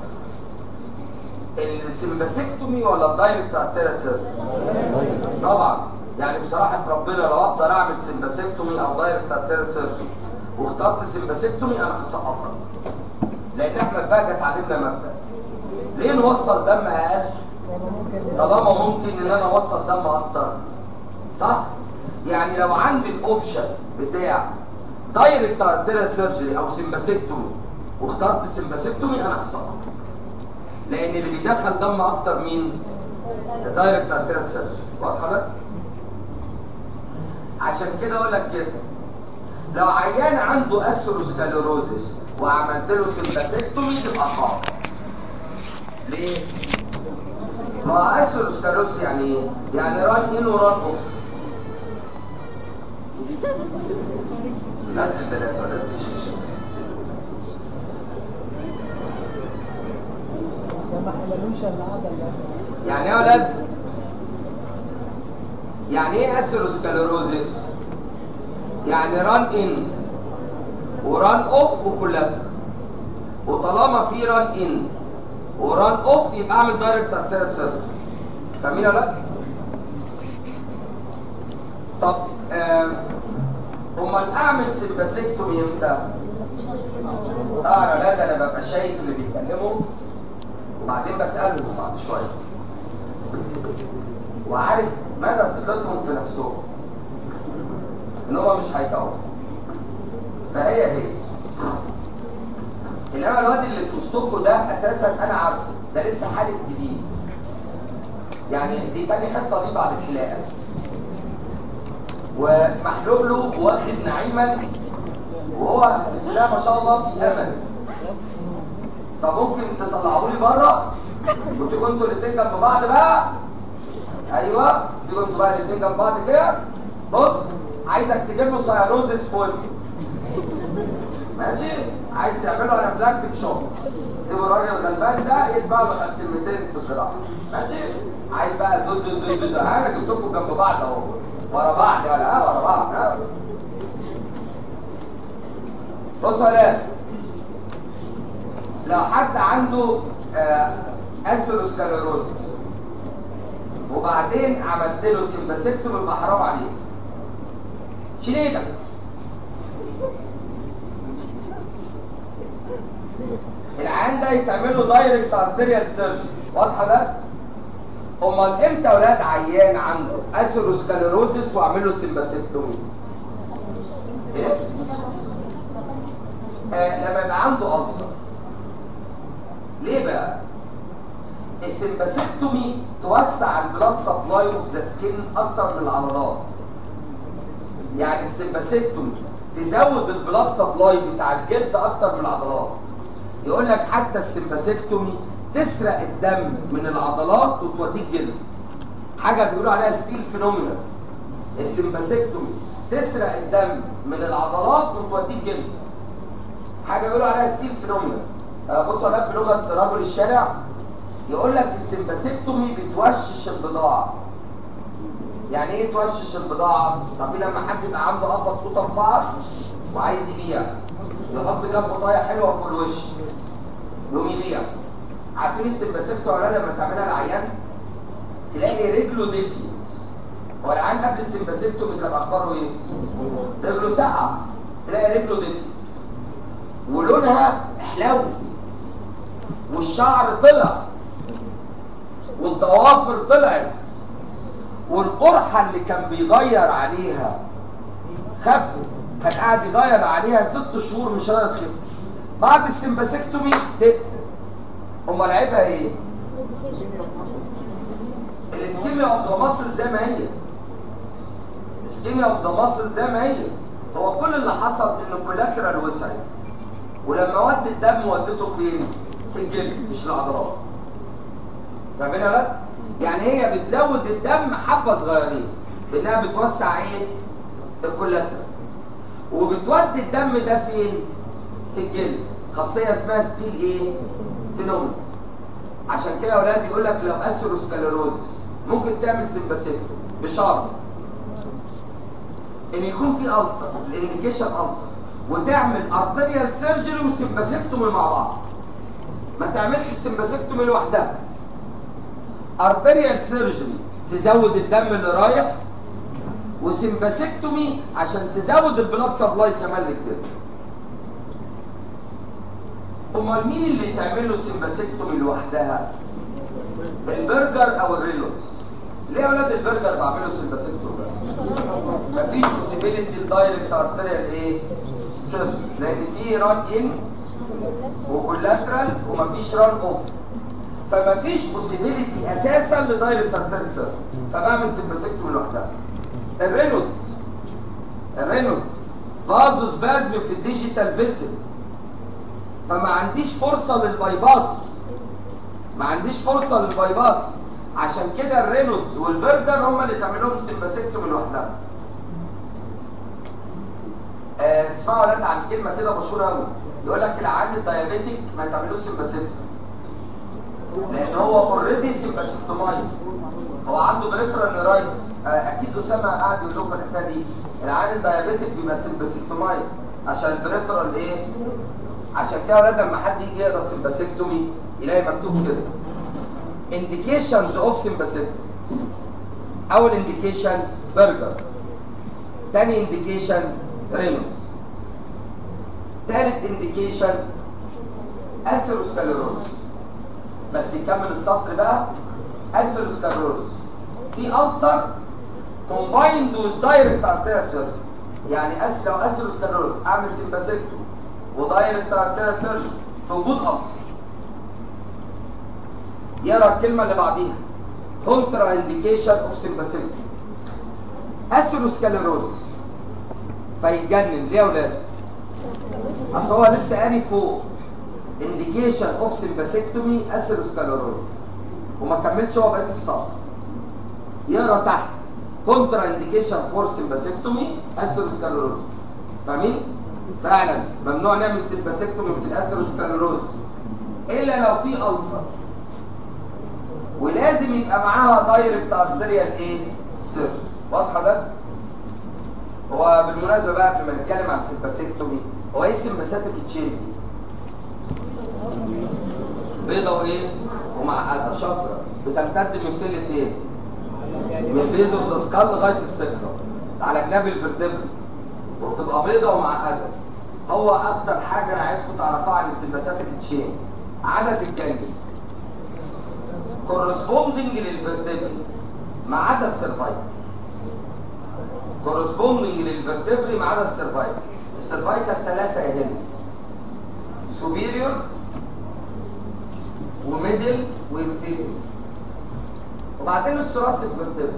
Speaker 2: السمباسيكتومي ولا الدايركت ارتيريال طبعا يعني بصراحه ربنا لو اقدر اعمل سمباسيكتومي او دايركت ارتيريال سيرجري واخترت سمباسيكتومي انا هسقطها لان احنا بقى اتعلمنا مبدا ليه نوصل دم اقل طالما ممكن ان انا اوصل دم اكتر صح يعني لو عندي الاوبشن بتاع دايركت ارتيريال سيرجري او سمباسيكتومي واخترت سمباسيكتومي انا هسقطها لان اللي بيدخل دم اكتر مين الدايركت ارتيريال سيرجري واضحه لك عشان كده اقول لك كده لو عيان عنده اثيروسكليروزس وعملت له سمباسيكتومي تبقى صعب ليه ما اثيروسكليروزس يعني ايه يعني ران ان وران اوف ناس البلاد ولا
Speaker 3: ما حللوش العادة اللي
Speaker 2: يعني ايه يا ولاد يعني ايه اثيروسكليروزس يعني ران ان وران اوف وكولاتر وطالما في ران ان وران اوف يبقى اعمل دايركت ارتيريال سيرجري فاهمين يا ولاد طب آم، امال اعمل سمباسيكتومي امتى اه يا ولاد انا ببقى شايف اللي بيتكلموا وبعدين بسالهم بعد شويه وعارف مدى ثقتهم في نفسهم ان هم مش هيتعبوا فهي هي انما الواد اللي في وسطكم ده اساسا انا عارفه ده لسه حادث جديد يعني دي تاني حصه دي بعد الحلاقه ومحلوق له واخد نعيما وهو بسم الله ما شاء الله في امل طب ممكن تطلعوا لي بره وتبقوا انتوا الاثنين جنب بعض بقى ايوه تيجوا انتوا بقى الاثنين جنب بعض كده بص عايزك تجيب له سيروزس فول ماشي عايز تعمله انافلاكتيك شوك سيبوا الراجل الغلبان ده يسمع له كلمتين في الجراحه ماشي عايز بقى دود دود دود دود انا جبتكم جنب بعض اهو ورا بعض ولا اه ورا بعض اه بصوا يا ولاد لو حد عنده آه اثيروسكليروز وبعدين عملت له سمباسيكتوم يبقى حرام عليه شيل ايدك العيان ده يتعمل له دايركت ارتيريال سيرجري واضحه ده امال امتى يا ولاد عيان عنده اثيروسكليروزس واعمل له سمباسيكتومي ايه آه لما يبقى عنده ألسر ليه بقى السمباسيكتومي توسع البلاد سبلاي اوف ذا سكين اكتر من العضلات يعني السمباسيكتومي تزود البلاد سبلاي بتاع الجلد اكتر من العضلات يقول لك حتى السمباسيكتومي تسرق الدم من العضلات وتوديه الجلد حاجه بيقولوا عليها ستيل فينومينا السمباسيكتومي تسرق الدم من العضلات وتوديه الجلد حاجه بيقولوا عليها ستيل فينومينا بصوا ده في لغه رجل الشارع يقول لك السمباسيكتومي بتوشش البضاعه يعني ايه توشش البضاعه طب لما حد يبقى عنده قفص قطه فار وعايز يبيع يحط جنبه طايه حلوه في الوش يقوم يبيع عارفين السمباسيكتومي ولا لما تعملها العيان تلاقي رجله دفي هو العيان قبل السمباسيكتومي كان اخباره ايه رجله ساقعه تلاقي رجله دفي ولونها حلو والشعر طلع والضوافر طلعت والقرحة اللي كان بيغير عليها خفت كان قاعد يغير عليها ست شهور مش قادر تخف بعد السمباسيكتومي تقفل امال عيبها ايه؟ الاسكيميا اوف ذا ماسل زي ما هي الاسكيميا اوف ذا ماسل زي ما هي هو كل اللي حصل ان الكولاترال وسعت ولما ود الدم ودته فين؟ في الجلد مش العضلات فاهمين يا ولاد؟ يعني هي بتزود الدم حبه صغيرين بانها بتوسع ايه؟ الكولاترال وبتودي الدم ده فين؟ في الجلد خاصيه اسمها ستيل ايه؟ فينومين عشان كده يا ولاد يقول لك لو اثيروسكليروز ممكن تعمل سمباسيكتوم بشرط ان يكون في ألسر الانديكيشن ألسر وتعمل ارتريال سيرجري وسمباسيكتومي مع بعض ما تعملش السمباسيكتومي لوحدها ارتريال سيرجري تزود الدم اللي رايح وسمباسيكتومي عشان تزود البلاد سبلاي كمان للجسم امال مين اللي تعمل له سمباسيكتومي لوحدها البرجر او الريلوز ليه يا اولاد البرجر بعمله سمباسيكتومي بس مفيش بوسيبيليتي الدايركت ارتريال ايه صفر لان في ران ان وكولاترال ومفيش ران اوف فمفيش بوسيبيليتي اساسا لدايركت ارتريال صفر فبعمل سمباسيكتومي لوحدها الرينولدز الرينولدز فازوس بازم في الديجيتال فيسل فما عنديش فرصة للبايباس ما عنديش فرصة للبايباس عشان كده الرينولدز والبرجر هم اللي تعمل لهم سمباسيكتومي لوحدها آه، تسمعوا ولاد عن كلمة كده مشهورة قوي يقول لك العيان الدايابيتيك ما تعملوش سمباسيكتومي لان هو اوريدي سمباسيكتومايز هو عنده بريفرال نيرايتس آه، اكيد اسامه قاعد يقول لكم الحكايه دي العيان الدايابيتيك بيبقى سمباسيكتومايز عشان البريفرال ايه عشان كده يا ولاد لما حد يجي يقرا سمباسيكتومي يلاقي مكتوب كده indications of sympathetic اول indication برجر تاني indication رينولدز تالت indication اثيروسكليروز بس يكمل السطر بقى اثيروسكليروز في ألسر combined with direct arterial surgery يعني أس لو اثيروسكليروز اعمل سمباسيكتومي ودايركت ارتيريال سيرجري في وجود ألسر يرى الكلمة اللي بعديها كونترا انديكيشن اوف سمباسيكتومي اثيروسكليروزس فيتجنن ليه يا ولاد؟ اصل هو لسه قاري فوق انديكيشن اوف سمباسيكتومي اثيروسكليروز وما كملش هو بقيه السطر يقرا تحت كونترا انديكيشن فور سمباسيكتومي اثيروسكليروز فاهمين؟ فعلا ممنوع نعمل سيمباسيكتومي في الاثيروسكليروز الا لو في ألسر ولازم يبقى معاها دايركت ارتريال ايه سيرش واضحه ده هو بالمناسبه بقى لما نتكلم عن السيمباسيكتومي هو ايه السيمباسيتك تشيل بيضه وايه ومعقده شفره بتمتد من فين لفين من بيزوس سكال لغايه السكره على جناب الفرتبري وبتبقى بيضه ومعقده هو اكتر حاجه انا عايزكم تعرفوها عن السيمباسيتك تشين عدد الجنجل كورسبوندنج للفرتبري ما عدا السيرفايكل كورسبوندنج للفرتبري ما عدا السيرفايكل السيرفايكل ثلاثه يا هند سوبيريور وميدل وانفيريور وبعدين الثراسك فيرتبري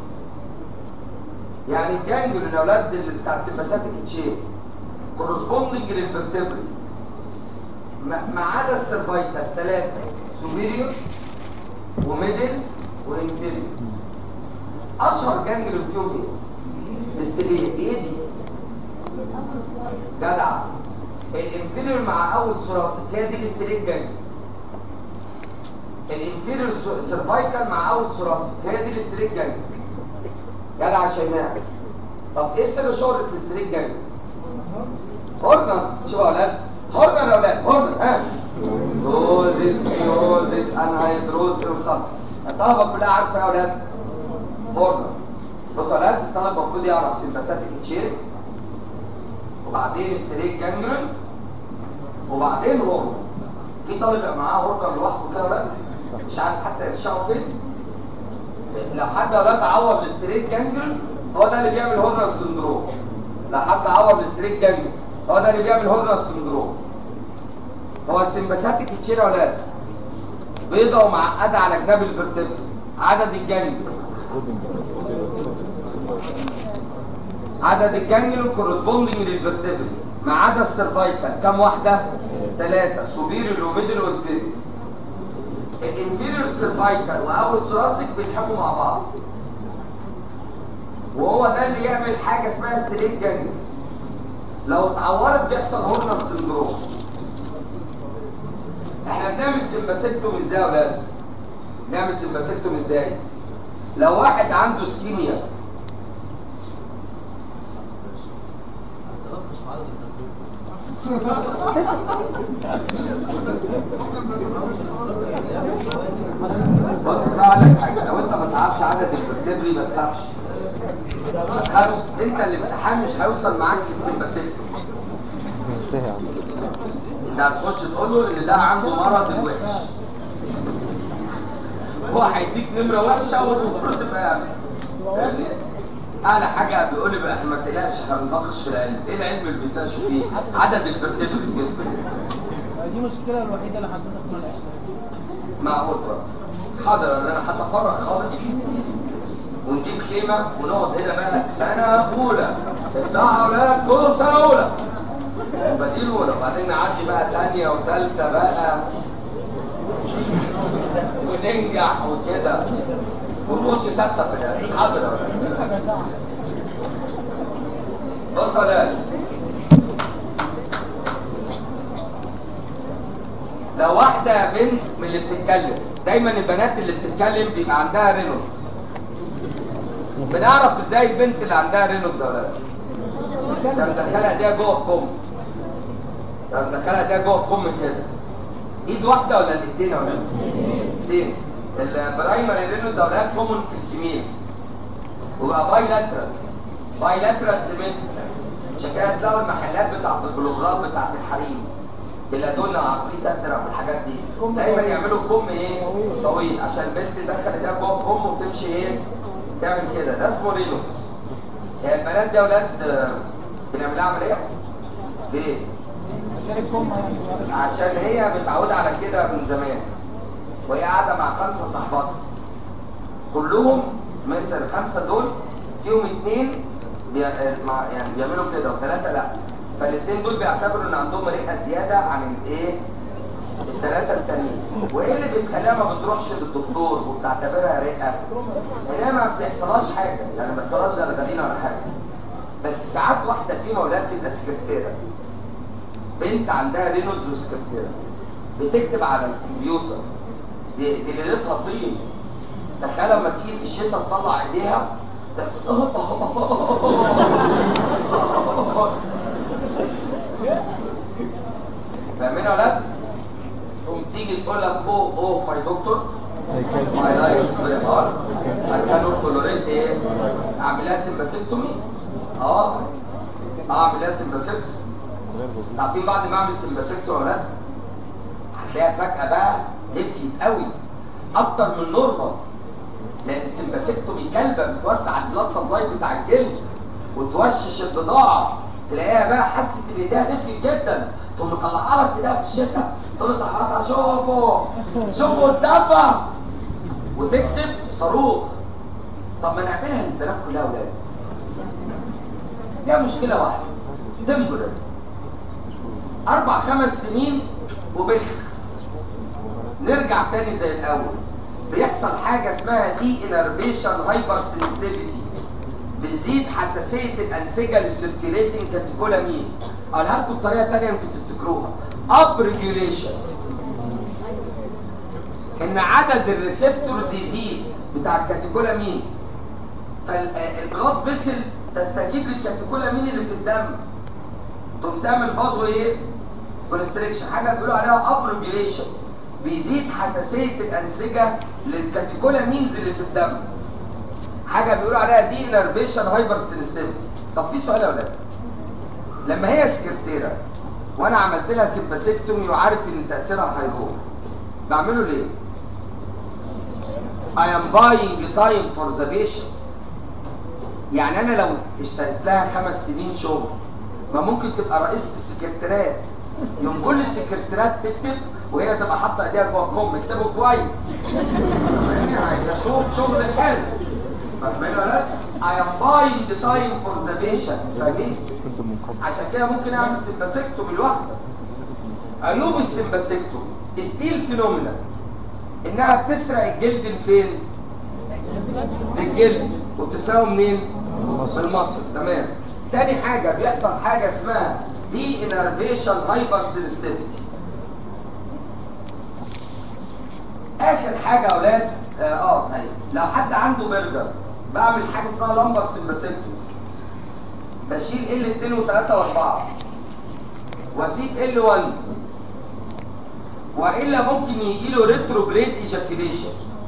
Speaker 2: يعني الجانجل الاولاد اللي بتاع السيمباثيك تشين كورسبوندنج للفرتبري ما ما عدا السيرفايكال ثلاثه سوبيريور وميدل وانفيريور اشهر جانجل فيهم ايه؟ الاستريه ايه دي؟ جدع الانفيريور مع اول ثراسك هي دي الاستريه جانجل الانفيريور سيرفايكال مع اول ثراسك هي دي الاستريك جانجل جدع شيماء طب ايه سر شهرة الاستريك جانجل هورنر شوفوا يا اولاد هورنر يا اولاد هورنر ها روزيس روزيس انهايدروز وصف الطلبة كلها عارفة يا اولاد هورنر بصوا يا اولاد الطالب المفروض يعرف سيمباثيك تشير وبعدين استريك جانجل وبعدين هورنر في طالب يبقى معاه هورنر لوحده كده ولا مش عارف حتى يرشعه فين لو حد اولاد عور الستريت جانجل هو ده اللي بيعمل هورنر سندروم لو حد عور الستريت جانجل هو ده اللي بيعمل هورنر سندروم هو السمباثيك تشير يا اولاد بيضة ومعقدة على جناب الفرتبر عدد الجانجل عدد الجانجل كورسبوندنج للفرتبر ما عدا السيرفايكال كم واحدة؟ ثلاثة سوبيريور وميدل وانفيريور الانفيريور سيرفايكال واول ثراسك بيتحموا مع بعض وهو ده اللي يعمل حاجه اسمها ستريت جانجل لو اتعورت بيحصل هورنر سندروم احنا بنعمل سمباسيكتوم ازاي يا ولاد نعمل سمباسيكتوم ازاي لو واحد عنده سكيميا بص اسمع لك حاجه لو انت ما تعرفش عدد الفرتبري ما تخافش ما تخافش انت الامتحان مش هيوصل معاك في السمباسيكتوم انت هتخش تقول له ان ده عنده مرض الوحش هو هيديك نمره وحشه والمفروض تبقى فاهمني؟ اعلى حاجه بيقول لي بقى احنا ما تقلقش احنا بنناقش في العلم ايه العلم اللي بيتناقشوا فيه عدد الفرتبري في الجسم
Speaker 3: دي المشكلة الوحيدة اللي حضرتك ما لقاش
Speaker 2: معقول بقى حاضر انا هتفرق خالص ونجيب خيمة ونقعد هنا بقى سنة أولى اطلعوا أولاد كلهم سنة أولى بديل أولى وبعدين نعدي بقى ثانية وثالثة بقى وننجح وكده ونخش ستة في الآخر حاضر يا أولاد بص يا أولاد لو واحدة بنت من اللي بتتكلم دايما البنات اللي بتتكلم بيبقى عندها رينولدز بنعرف ازاي البنت اللي عندها رينولدز يا ولاد ده مدخلها ايديها جوه الكم ده مدخلها ايديها جوه الكم كده ايد واحدة ولا الايدين يا ولاد؟ ايدين البرايمري رينولدز يا ولاد كومن في الكمين وبقى باي لاترال باي لاترال سيمنت عشان كده تلاقوا المحلات بتاعت البلوغرات بتاعت الحريم بلادونا عفريت ازرق والحاجات دي دايما يعملوا كم ايه طويل عشان البنت تدخل ايديها جوه الكم وتمشي ايه تعمل كده ده اسمه رينوس هي البنات دي يا اولاد آه، بنعمل لها عمليه ليه؟
Speaker 3: عشان الكم يعني
Speaker 2: عشان هي متعوده على كده من زمان وهي قاعده مع خمسه صحباتها كلهم مثل الخمسه دول فيهم اثنين بي... آه، مع... يعني بيعملوا كده وثلاثه لا فالاثنين دول بيعتبروا ان عندهم رئه زياده عن الايه الثلاثه التانيين وايه اللي بيخليها ما بتروحش للدكتور وبتعتبرها رئه هي ما بيحصلهاش حاجه يعني ما بيحصلهاش غلغلين ولا حاجه بس ساعات ساعات واحده فيهم اولاد تبقى سكرتيره بنت عندها رينولدز وسكرتيره بتكتب على الكمبيوتر دي, دي ليلتها طين تخيل لما تيجي في الشتاء تطلع ايديها فاهمين يا ولاد؟ تقوم تيجي تقول لك اوه اوه ماي دكتور ماي لايف فيري هارد اي كانوت توليريت ايه؟ اعمل لها سمباسيكتومي؟ اه اعمل لها سمباسيكتومي عارفين بعد ما اعمل سمباسيكتومي يا ولاد هتلاقيها فجأة بقى نفيت قوي اكتر من نورمال لان السمباسيكتومي كلبه بتوسع البلاد سبلاي بتاع الجلد وتوشش البضاعه تلاقيها بقى حست ان ايديها نفيت جدا تقوم مطلعها لك ايديها في الشتاء تقول لصاحبتها شوفوا شوفوا الدفع وتكتب صاروخ طب ما نعملها للبنات كلها يا ولاد فيها مشكله واحده تمبرر اربع خمس سنين وبخ نرجع تاني زي الاول بيحصل حاجه اسمها دي انرفيشن هايبر سنسيتيفيتي بتزيد حساسيه الانسجه للسيركيليتنج كاتيكولامين اقولها لكم بطريقه ثانيه يمكن تفتكروها اب ريجوليشن ان عدد الريسبتورز يزيد بتاع الكاتيكولامين فالبلاد فيسل تستجيب للكاتيكولامين اللي في الدم تقوم تعمل فازو ايه؟ كونستريكشن حاجه بيقولوا عليها اب ريجوليشن بيزيد حساسيه الانسجه للكاتيكولامينز اللي في الدم حاجه بيقولوا عليها دي انرفيشن هايبر سينستيفيتي طب في سؤال يا ولاد لما هي سكرتيره وانا عملت لها سيمباسيكتومي وعارف ان تاثيرها هيروح بعمله ليه I am buying time for the patient يعني انا لو اشتريت لها خمس سنين شغل ما ممكن تبقى رئيسة السكرتيرات يوم كل السكرتيرات تكتب وهي تبقى حاطه ايديها جوه الكم اكتبوا كويس يعني عايزه اشوف شغل حلو فاهمين ولا لا؟ I am buying the time for the patient فاهمين؟ عشان كده ممكن اعمل سمباسيكتومي لوحدها عيوب السمباسيكتومي ستيل فينومينا انها بتسرق الجلد من فين؟ من الجلد وبتسرقه منين؟ من المصل تمام تاني حاجة بيحصل حاجة اسمها دي انرفيشن هايبر سنسيتيفيتي اخر حاجة يا اولاد اه اه صحيح لو حد عنده برجر بعمل حاجة اسمها لمبر سمباسيكتومي بشيل ال 2 و3 و4 واسيب ال 1 والا ممكن يجي له ريتروجريد ايجاكيليشن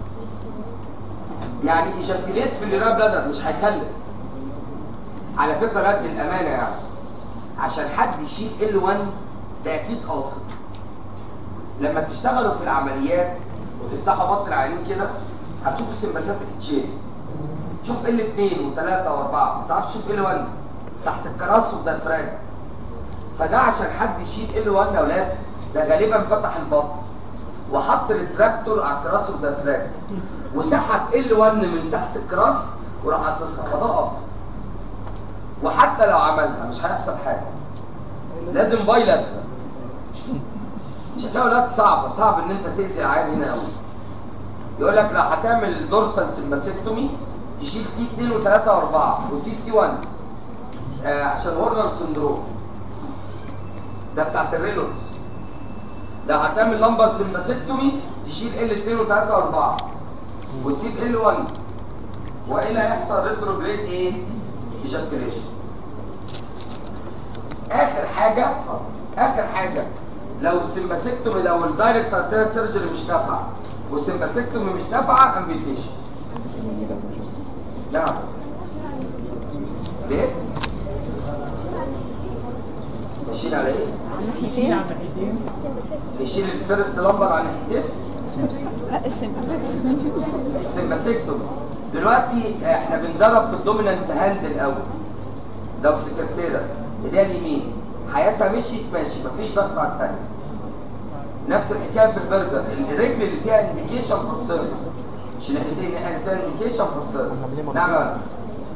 Speaker 2: يعني ايجاكيليت في الراب بلادر مش هيخلف على فكره رد الامانه يعني عشان حد يشيل ال 1 ده اكيد قاصد لما تشتغلوا في العمليات وتفتحوا بطن العينين كده هتشوفوا السمباسات بتتشيل شوف ال 2 و3 و4 ما تعرفش تشوف ال 1 تحت الكراس والدفراج فده عشان حد يشيل ال 1 يا اولاد ده غالبا فتح البطن وحط ريتراكتور على الكراس والدفراج وسحب ال 1 من تحت الكراس وراح قصصها فده قصر وحتى لو عملها مش هيحصل حاجه لازم بايلاترال عشان كده اولاد صعبه صعب ان انت تاذي العيان هنا قوي يقول لك لو هتعمل دورسال سمباسيكتومي تشيل تي 2 و3 و4 وتسيب تي 1 آه عشان هورنر سندروم ده بتاعت الرينولدز لو هتعمل لمبر سمباسيكتومي تشيل ال 2 و3 و4 وتسيب ال 1 والا يحصل ريتروجريد ايه؟ ايجاكيوليشن اخر حاجه اخر حاجه لو السمباسيكتومي لو الدايركت ارتيريال سيرجري مش نافعه والسمباسيكتومي مش نافعه امبيتيشن نعم ليه؟ نشيل على ايه؟
Speaker 3: ناحيتين
Speaker 2: نشيل الفيرست لمبر على الناحيتين
Speaker 4: لا السم
Speaker 2: السمباسيكتومي دلوقتي احنا بنجرب في الدومينانت هاند الاول لو سكرتيره ايديها اليمين حياتها مشيت ماشي مفيش ضغط على الثانيه نفس الحكايه في البرجر الرجل اللي فيها انديكيشن فور سيرفيس مش الناحيتين احنا فيها انديكيشن فور سيرفيس نعم يا ولد.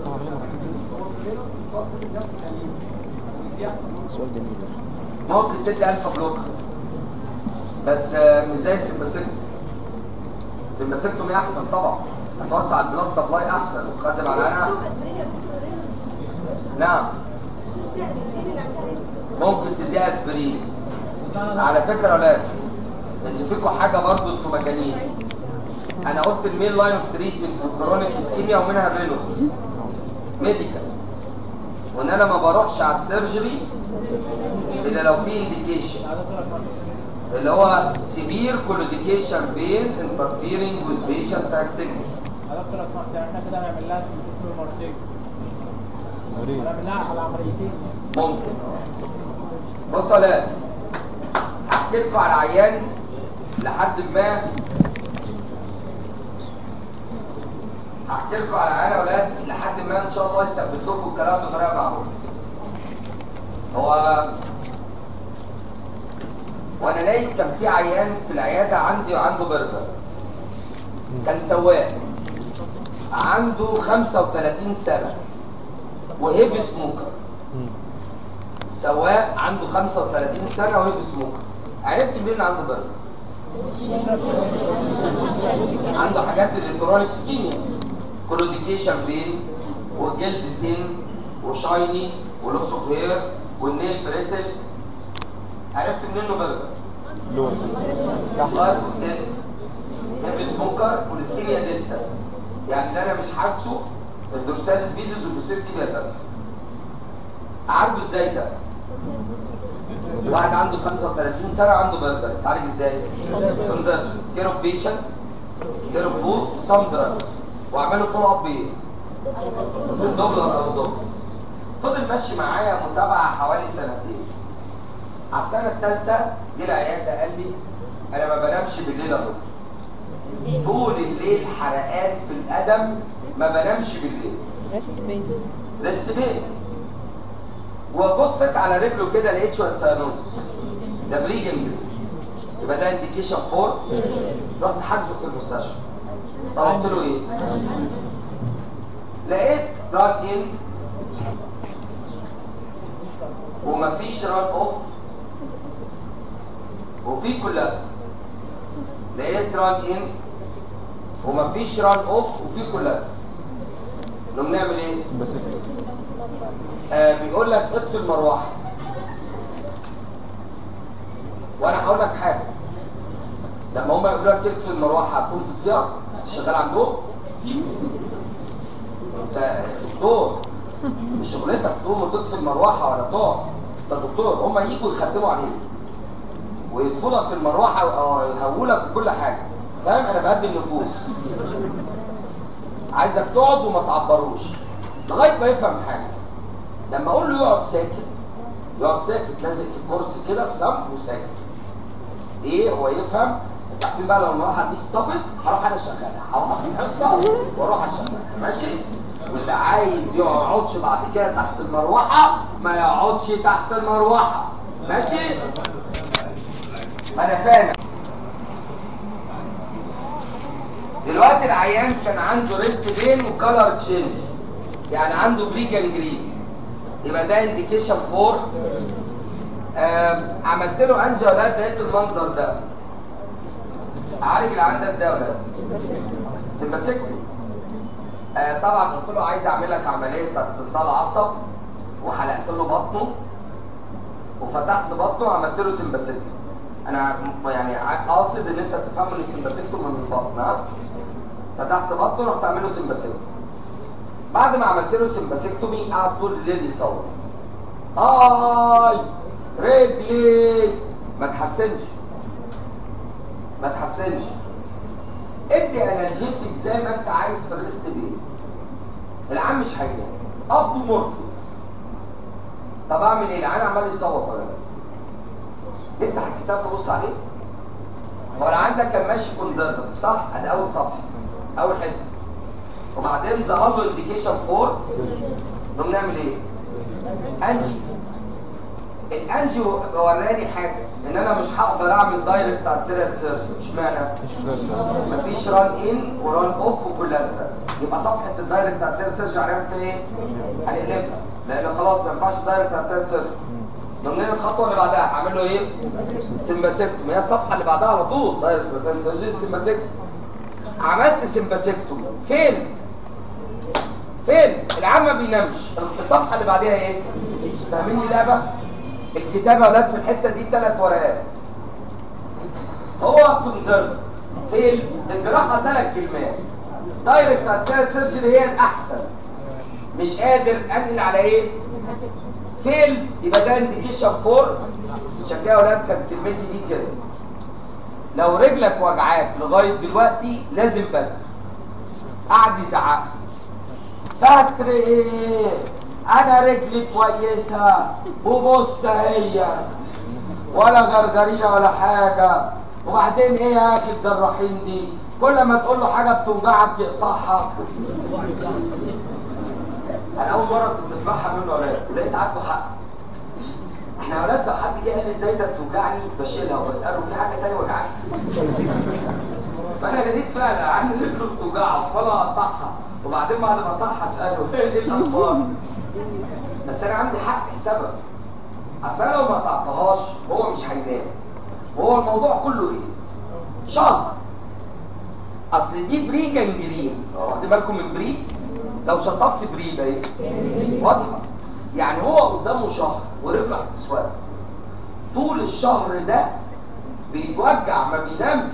Speaker 5: سؤال جميل
Speaker 2: ممكن تدي الفا بلوك بس آه، مش زي السمباسيكتومي السمباسيكتومي احسن طبعا هتوسع البلاد سبلاي احسن وتقدم على انا احسن نعم ممكن تديها اسبرين على فكره يا ولاد انتوا فيكم حاجه برضو انتوا مجانين انا قلت المين لاين اوف تريتمنت في الكرونيك اسكيميا ومنها الرينوس ميديكال وان انا ما بروحش على السيرجري الا لو في انديكيشن اللي هو سيفير كولوديكيشن بين انترفيرنج وذ بيشنت اكتيفيتي
Speaker 3: دكتور لو سمحت يعني احنا كده هنعمل لها سيمتوم مرتين هنعملها على عمليتين
Speaker 2: ممكن بصوا يا ولاد احكي لكم على عيان لحد ما احكي لكم على عيان يا ولاد لحد ما ان شاء الله يثبت لكم الكلام بطريقه معقوله هو وانا نايم كان في عيان في العياده عندي وعنده برجر كان سواق عنده 35 سنه وهيب سموكر سواق عنده 35 سنه وهيب سموكر عرفت منين إن عنده برد عنده حاجات الالكترونيك سكيميا كولوديكيشن بين وجلد تين وشايني ولوس اوف هير والنيل بريتل عرفت منين انه برد تحت السن هيب سموكر والسكيميا ديستا يعني اللي انا مش حاسه الدورسال فيديوز والبوسيفتي بس عارفه ازاي ده واحد عنده 35 سنه عنده برجر تعالج ازاي كونزرت كير اوف بيشنت كير اوف فود سام دراج واعمله فول اب بايه الدولار او الدولار فضل ماشي معايا متابعه حوالي سنتين على السنه الثالثه جه العياده قال لي انا ما بنامش بالليل يا دكتور طول الليل حرقان في القدم ما بنامش بالليل
Speaker 4: ريست بين
Speaker 2: ريست بين وبصيت على رجله كده لقيت شويه سيانوزس ده بريجنج يبقى ده انديكيشن فور رحت حاجزه في المستشفى طلبت له ايه؟ لقيت ران ان ومفيش ران اوف وفي كلها لقيت ران ان ومفيش ران اوف وفي كلها نقوم نعمل ايه؟ آه بيقول لك اطفي المروحه وانا هقول لك حاجه لما هم يقولوا لك اطفي المروحه هتكون تطفيها شغال عندهم انت دكتور مش شغلتك تقوم وتطفي المروحه ولا تقعد انت دكتور هم يجوا يخدموا عليك ويدخلوا لك في المروحه ويهووا لك كل حاجه فاهم انا بقدم نفوس عايزك تقعد وما تعبروش لغايه ما يفهم حاجه لما اقول له يقعد ساكت يقعد ساكت لازق في الكرسي كده بصمت وساكت ايه هو يفهم انت عارفين بقى لو المروحه دي اتطفت هروح انا شغالها هروح الحصه واروح اشغلها ماشي واللي عايز يقعدش بعد كده تحت المروحه ما يقعدش تحت المروحه ماشي انا فاهم دلوقتي العيان كان عنده ريست بين وكالر تشينج يعني عنده بريجن جرين يبقى ده انديكيشن فور عملت له انجيولات لقيت المنظر ده عالج اللي عندك ده ولا سمباسكتي آه طبعا قلت له عايز اعمل لك عمليه بتاعت استئصال عصب وحلقت له بطنه وفتحت بطنه وعملت له سمباسكتي انا م- يعني ع- قاصد ان انت تفهم ان السمباسكتي من البطن ها فتحت بطنه رحت اعمل له سمباسكتي بعد ما عملت له سمباسكتومي قعد طول الليل يصور اي رجلي ما تحسنش ما تحسنش ادي انالجيسيك زي ما انت عايز في الريست بيه العام مش هينام اب مورفيس طب اعمل ايه العيان عمال يصور ولا لا افتح الكتاب تبص عليه هو العيان ده كان ماشي كونزرفتيف صح ادي اول صفحه اول حته وبعدين ظهر له انديكيشن فور نقوم نعمل ايه انجي الانجي وراني حاجه ان انا مش هقدر اعمل دايركت ارتيريال سيرجري اشمعنى مفيش ران ان وران اوف وكلها ده يبقى صفحه الدايركت ارتيريال سيرجري هنعمل ايه هنقلبها لان خلاص ما ينفعش دايركت ارتيريال سيرجري ضمن الخطوه اللي بعدها هعمل له ايه سمباسكتوم هي الصفحه اللي بعدها على طول دايركت ارتيريال سيرجري سمباسكتوم عملت سمباسكتوم فين فين العام ما بينامش الصفحه اللي بعدها ايه فاهمين اللعبه الكتابه يا اولاد في الحته دي ثلاث ورقات هو كونسيرف في الجراحه ثلاث كلمات دايركت ارتيريال سيرجري هي الاحسن مش قادر انقل على ايه فيل يبقى ده انديكيشن فور عشان كده يا اولاد كانت كلمتي دي كده لو رجلك وجعاك لغايه دلوقتي لازم بدر قعد يزعق فاكر ايه انا رجلي كويسه وبص هي ولا غرغريه ولا حاجه وبعدين ايه يا اخي الجراحين دي كل ما تقول له حاجه بتوجعك يقطعها انا اول مره كنت بسمعها منه ولا لقيت عنده حق احنا يا ولاد لو حد جه قال لي ازاي ده بتوجعني بشيلها وبساله في حاجه تانيه وجعاني فانا لقيت فعلا عندي رجله بتوجعه فانا اقطعها وبعدين بعد ما اقطعها اساله ايه الاخبار بس انا عندي حق السبب اصل انا لو ما قطعتهاش هو مش هينام وهو الموضوع كله ايه شهر اصل دي بري جنجرين واخدين بالكم من بري لو شطبت بري ده ايه واضحه يعني هو قدامه شهر ورجله هتسود طول الشهر ده بيتوجع ما بينامش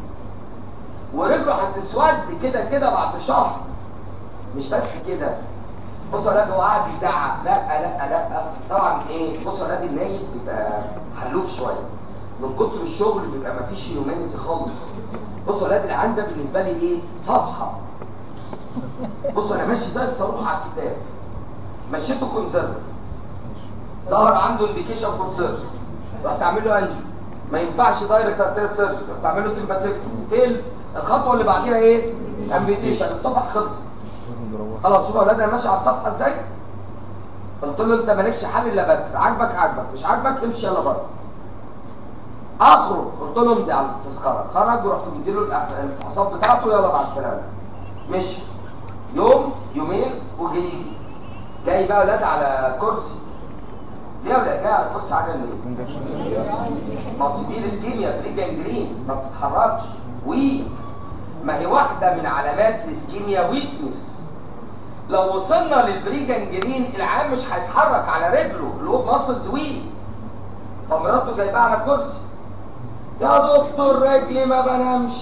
Speaker 2: ورجله هتسود كده كده بعد شهر مش بس كده بصوا يا ولاد هو قاعد يزعق لا لا لا طبعا ايه بصوا يا ولاد النايم بيبقى حلوف شويه من كتر الشغل بيبقى مفيش هيومانيتي خالص بصوا يا ولاد العين ده بالنسبه لي ايه صفحه بصوا انا ماشي زي الصاروخ على الكتاب مشيته كونسرفت ظهر عنده انديكيشن فور سيرجري رحت اعمل له انجي ما ينفعش دايركت ارتيريال سيرجري رحت اعمل له سمباسيكتومي فين الخطوه اللي بعديها ايه امبيتيشن الصفحه خلصت خلاص شوفوا يا اولاد انا ماشي على الصفحه ازاي قلت له انت مالكش حل الا بدر عاجبك عاجبك مش عاجبك امشي يلا بره اخرج قلت له امضي على التذكره خرج ورحت مديله الأح- الفحوصات بتاعته يلا مع السلامه مشي يوم يومين وجي جاي بقى ولاد على كرسي ليه يا ولاد جاي على كرسي عجل ليه؟ ما هو دي الاسكيميا بري جانجرين ما بتتحركش وي ما هي واحده من علامات الاسكيميا ويكنس لو وصلنا للبري جانجرين العام مش هيتحرك على رجله اللي ماسلز وي فمراته جايباه على كرسي يا دكتور رجلي ما بنامش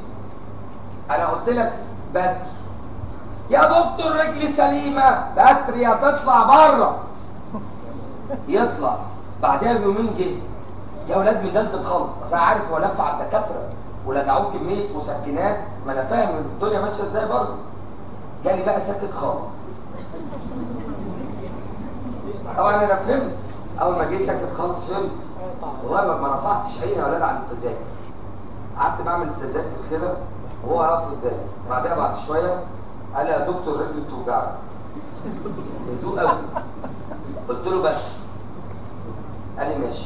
Speaker 2: انا قلت لك بدر يا دكتور رجلي سليمه بدر يا تطلع بره يطلع بعدها بيومين جه يا ولاد مدلدل خالص اصل انا عارف هو لف على الدكاتره ولدعوه كميه مسكنات ما انا فاهم ان الدنيا ماشيه ازاي برضه جالي بقى ساكت خالص طبعا انا فهمت اول ما جه ساكت خالص فهمت والله ما- ما رفعتش عيني يا ولاد عن التذاكر قعدت بعمل التذاكر كده وهو واقف قدامي بعدها بعد شويه قال لي يا دكتور رجلي بتوجعني هدوء قوي قلت له بس قال لي ماشي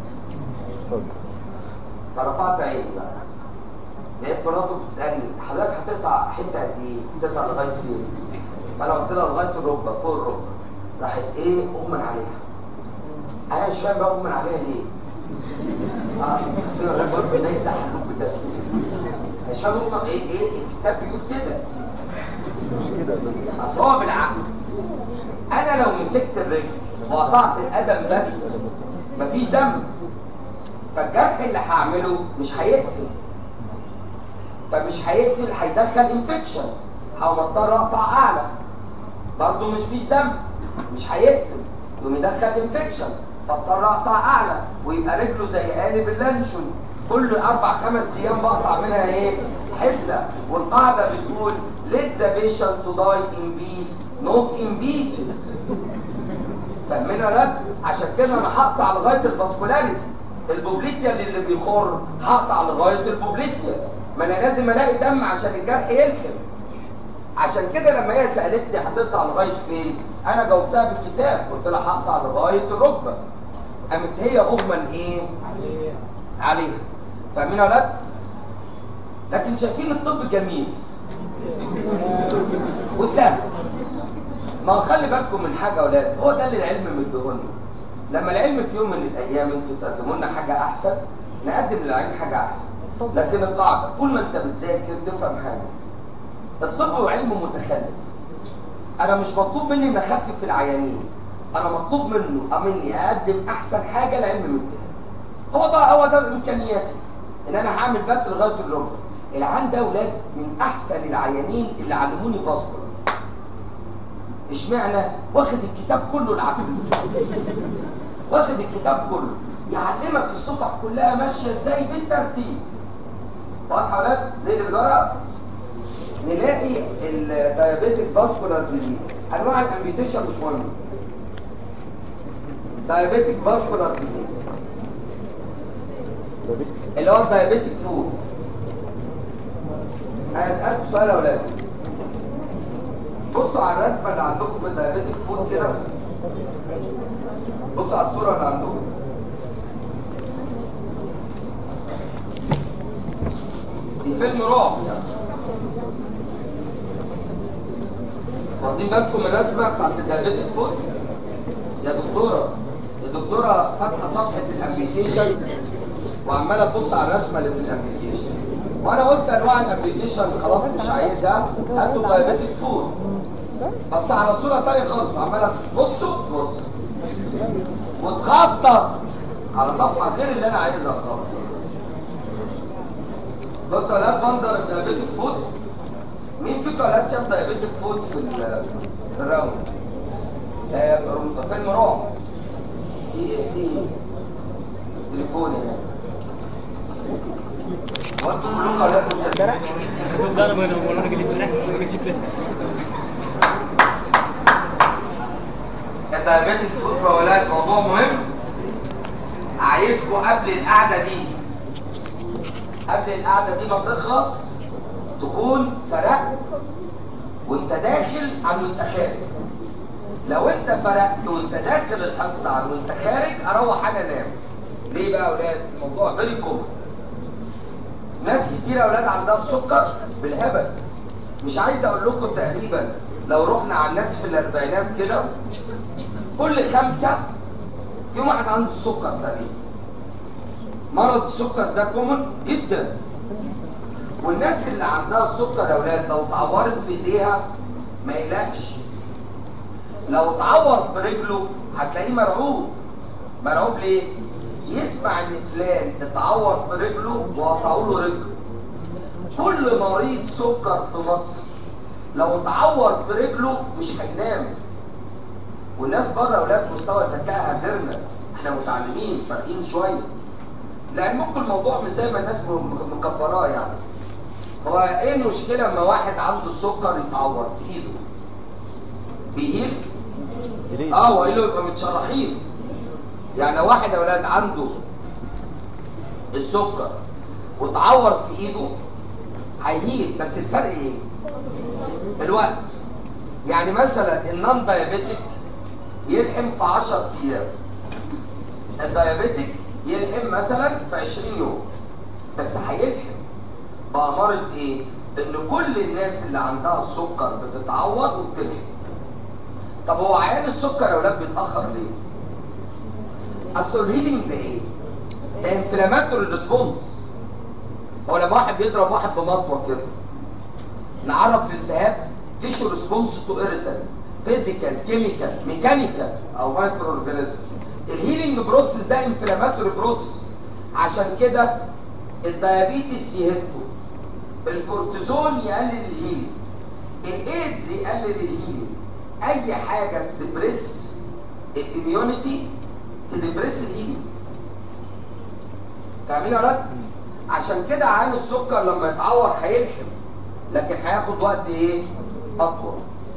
Speaker 2: فرفعت عيني بقى لقيت مراته بتسالني حضرتك هتقطع حته قد ايه؟ هتقطع لغايه فين؟ فانا قلت لها لغايه الركبه فوق الركبه راحت ايه اغمى عليها انا مش فاهم بقى اغمى عليها ليه؟ اه قلت لها لا برضه ده يفتح الحب ده مش فاهم اغمى ايه ايه الكتاب بيقول كده اصل هو بالعقل انا لو مسكت الرجل وقطعت القدم بس مفيش دم فالجرح اللي هعمله مش هيقفل فمش هيقفل هيدخل انفكشن هقوم اضطر اقطع اعلى برضه مش فيش دم مش هيقفل يقوم يدخل انفكشن فاضطر اقطع اعلى ويبقى رجله زي قالب اللانشون كل اربع خمس ايام بقطع منها ايه حزه والقاعده بتقول let the patient to die in peace not in pieces فاهمين ولا لا؟ عشان كده انا هقطع لغايه الفاسكولاريتي البوبليتيا اللي بيخر هقطع لغايه البوبليتيا ما انا لازم الاقي دم عشان الجرح يلحم عشان كده لما هي سالتني هتقطع لغايه فين انا جاوبتها بالكتاب قلت لها هقطع لغايه الركبه قامت هي اغمى ايه عليها فاهمين يا ولاد لكن شايفين الطب جميل وسهل ما هو خلي بالكم من حاجه يا ولاد هو ده اللي العلم مديهولنا لما العلم في يوم من الايام انتوا تقدموا لنا حاجه احسن نقدم للعلم حاجه احسن لكن القاعده طول ما انت بتذاكر تفهم حاجه الطب علم متخلف انا مش مطلوب مني ان اخفف العيانين انا مطلوب منه مني اقدم احسن حاجه لعلم الوجدان هو ده هو ده امكانياتي ان انا هعمل بث لغايه الركبه العيان ده اولاد من احسن العيانين اللي علموني فاسكولار اشمعنى واخد الكتاب كله العافيه واخد الكتاب كله يعلمك الصفح كلها ماشيه ازاي بالترتيب واضحه يا ولاد زي اللي بالورق نلاقي الدايابيتك فاسكولار ديزيز انواع الامبيتيشن مش مهمه دايابيتك فاسكولار ديزيز اللي هو الدايابيتك فود انا اسالكم سؤال يا ولاد بصوا على الرسمه اللي عندكم في الدايابيتك فود كده بصوا على الصوره اللي عندكم دي فيلم رعب واخدين بالكم من الرسمه بتاعت الدايابيتك فود يا دكتوره الدكتوره فاتحه صفحه الامبيتيشن وعماله تبص على الرسمه اللي في الامبيتيشن وانا قلت انواع الامبيتيشن خلاص مش عايزها هاتوا دايابيتك فود بس على صوره تانية خالص عماله تبص تبص وتخطط على صفحه غير اللي انا عايزها خالص بص يا ولاد منظر الدايابيتك فود مين فيكم يا ولاد شاف دايابيتك فود في ال- في الراوند؟ آه، فيلم رعب اي اس تي تليفوني يعني وانتم كلكم اولاد مشاهدين الدايابيتك فود يا ولاد موضوع مهم عايزكم قبل القعده دي قبل القعده دي ما تخلص تكون فرقت وانت داخل عن وانت خارج لو انت فرقت وانت داخل الحصه عن وانت خارج اروح انا انام ليه بقى يا اولاد الموضوع فيري كومن ناس كتير يا اولاد عندها السكر بالهبل مش عايز اقول لكم تقريبا لو رحنا على الناس في الاربعينات كده كل خمسه يوم واحد عنده السكر تقريبا مرض السكر ده كومن جدا والناس اللي عندها السكر يا اولاد لو اتعورت في ايديها ما يقلقش لو اتعور في رجله هتلاقيه مرعوب مرعوب ليه؟ يسمع ان فلان اتعور في رجله وقطعوا له رجله كل مريض سكر في مصر لو اتعور في رجله مش هينام والناس بره اولاد مستوى ذكائها غيرنا احنا متعلمين فارقين شويه لعلمكم الموضوع مش زي ما الناس م- مكبراه يعني هو ايه المشكله لما واحد عنده السكر يتعور في ايده بيهيل اه هو ايده يبقى متشرحين يعني لو واحد يا اولاد عنده السكر وتعور في ايده هيهيل بس الفرق ايه الوقت يعني مثلا النون دايابيتك يلحم في 10 ايام الدايابيتك يلحم مثلا في 20 يوم بس هيلحم بأمارة ايه ان كل الناس اللي عندها السكر بتتعور وبتلحم طب هو عيان السكر يا ولاد بيتاخر ليه اصل الهيلينج ده ايه ده انفلاماتوري ريسبونس هو لما واحد بيضرب واحد بمطوه كده نعرف الالتهاب تيشو ريسبونس تو ايريتال فيزيكال كيميكال ميكانيكال او مايكرو اورجانيزم الهيلينج بروسيس ده انفلاماتوري بروسيس عشان كده الديابيتس يهده الكورتيزون يقلل الهيلينج الايدز يقلل الهيلينج اي حاجه تدبريس الاميونيتي تدبريس الهيلينج فاهمين يا ولاد عشان كده عين السكر لما يتعور هيلحم لكن هياخد وقت ايه اطول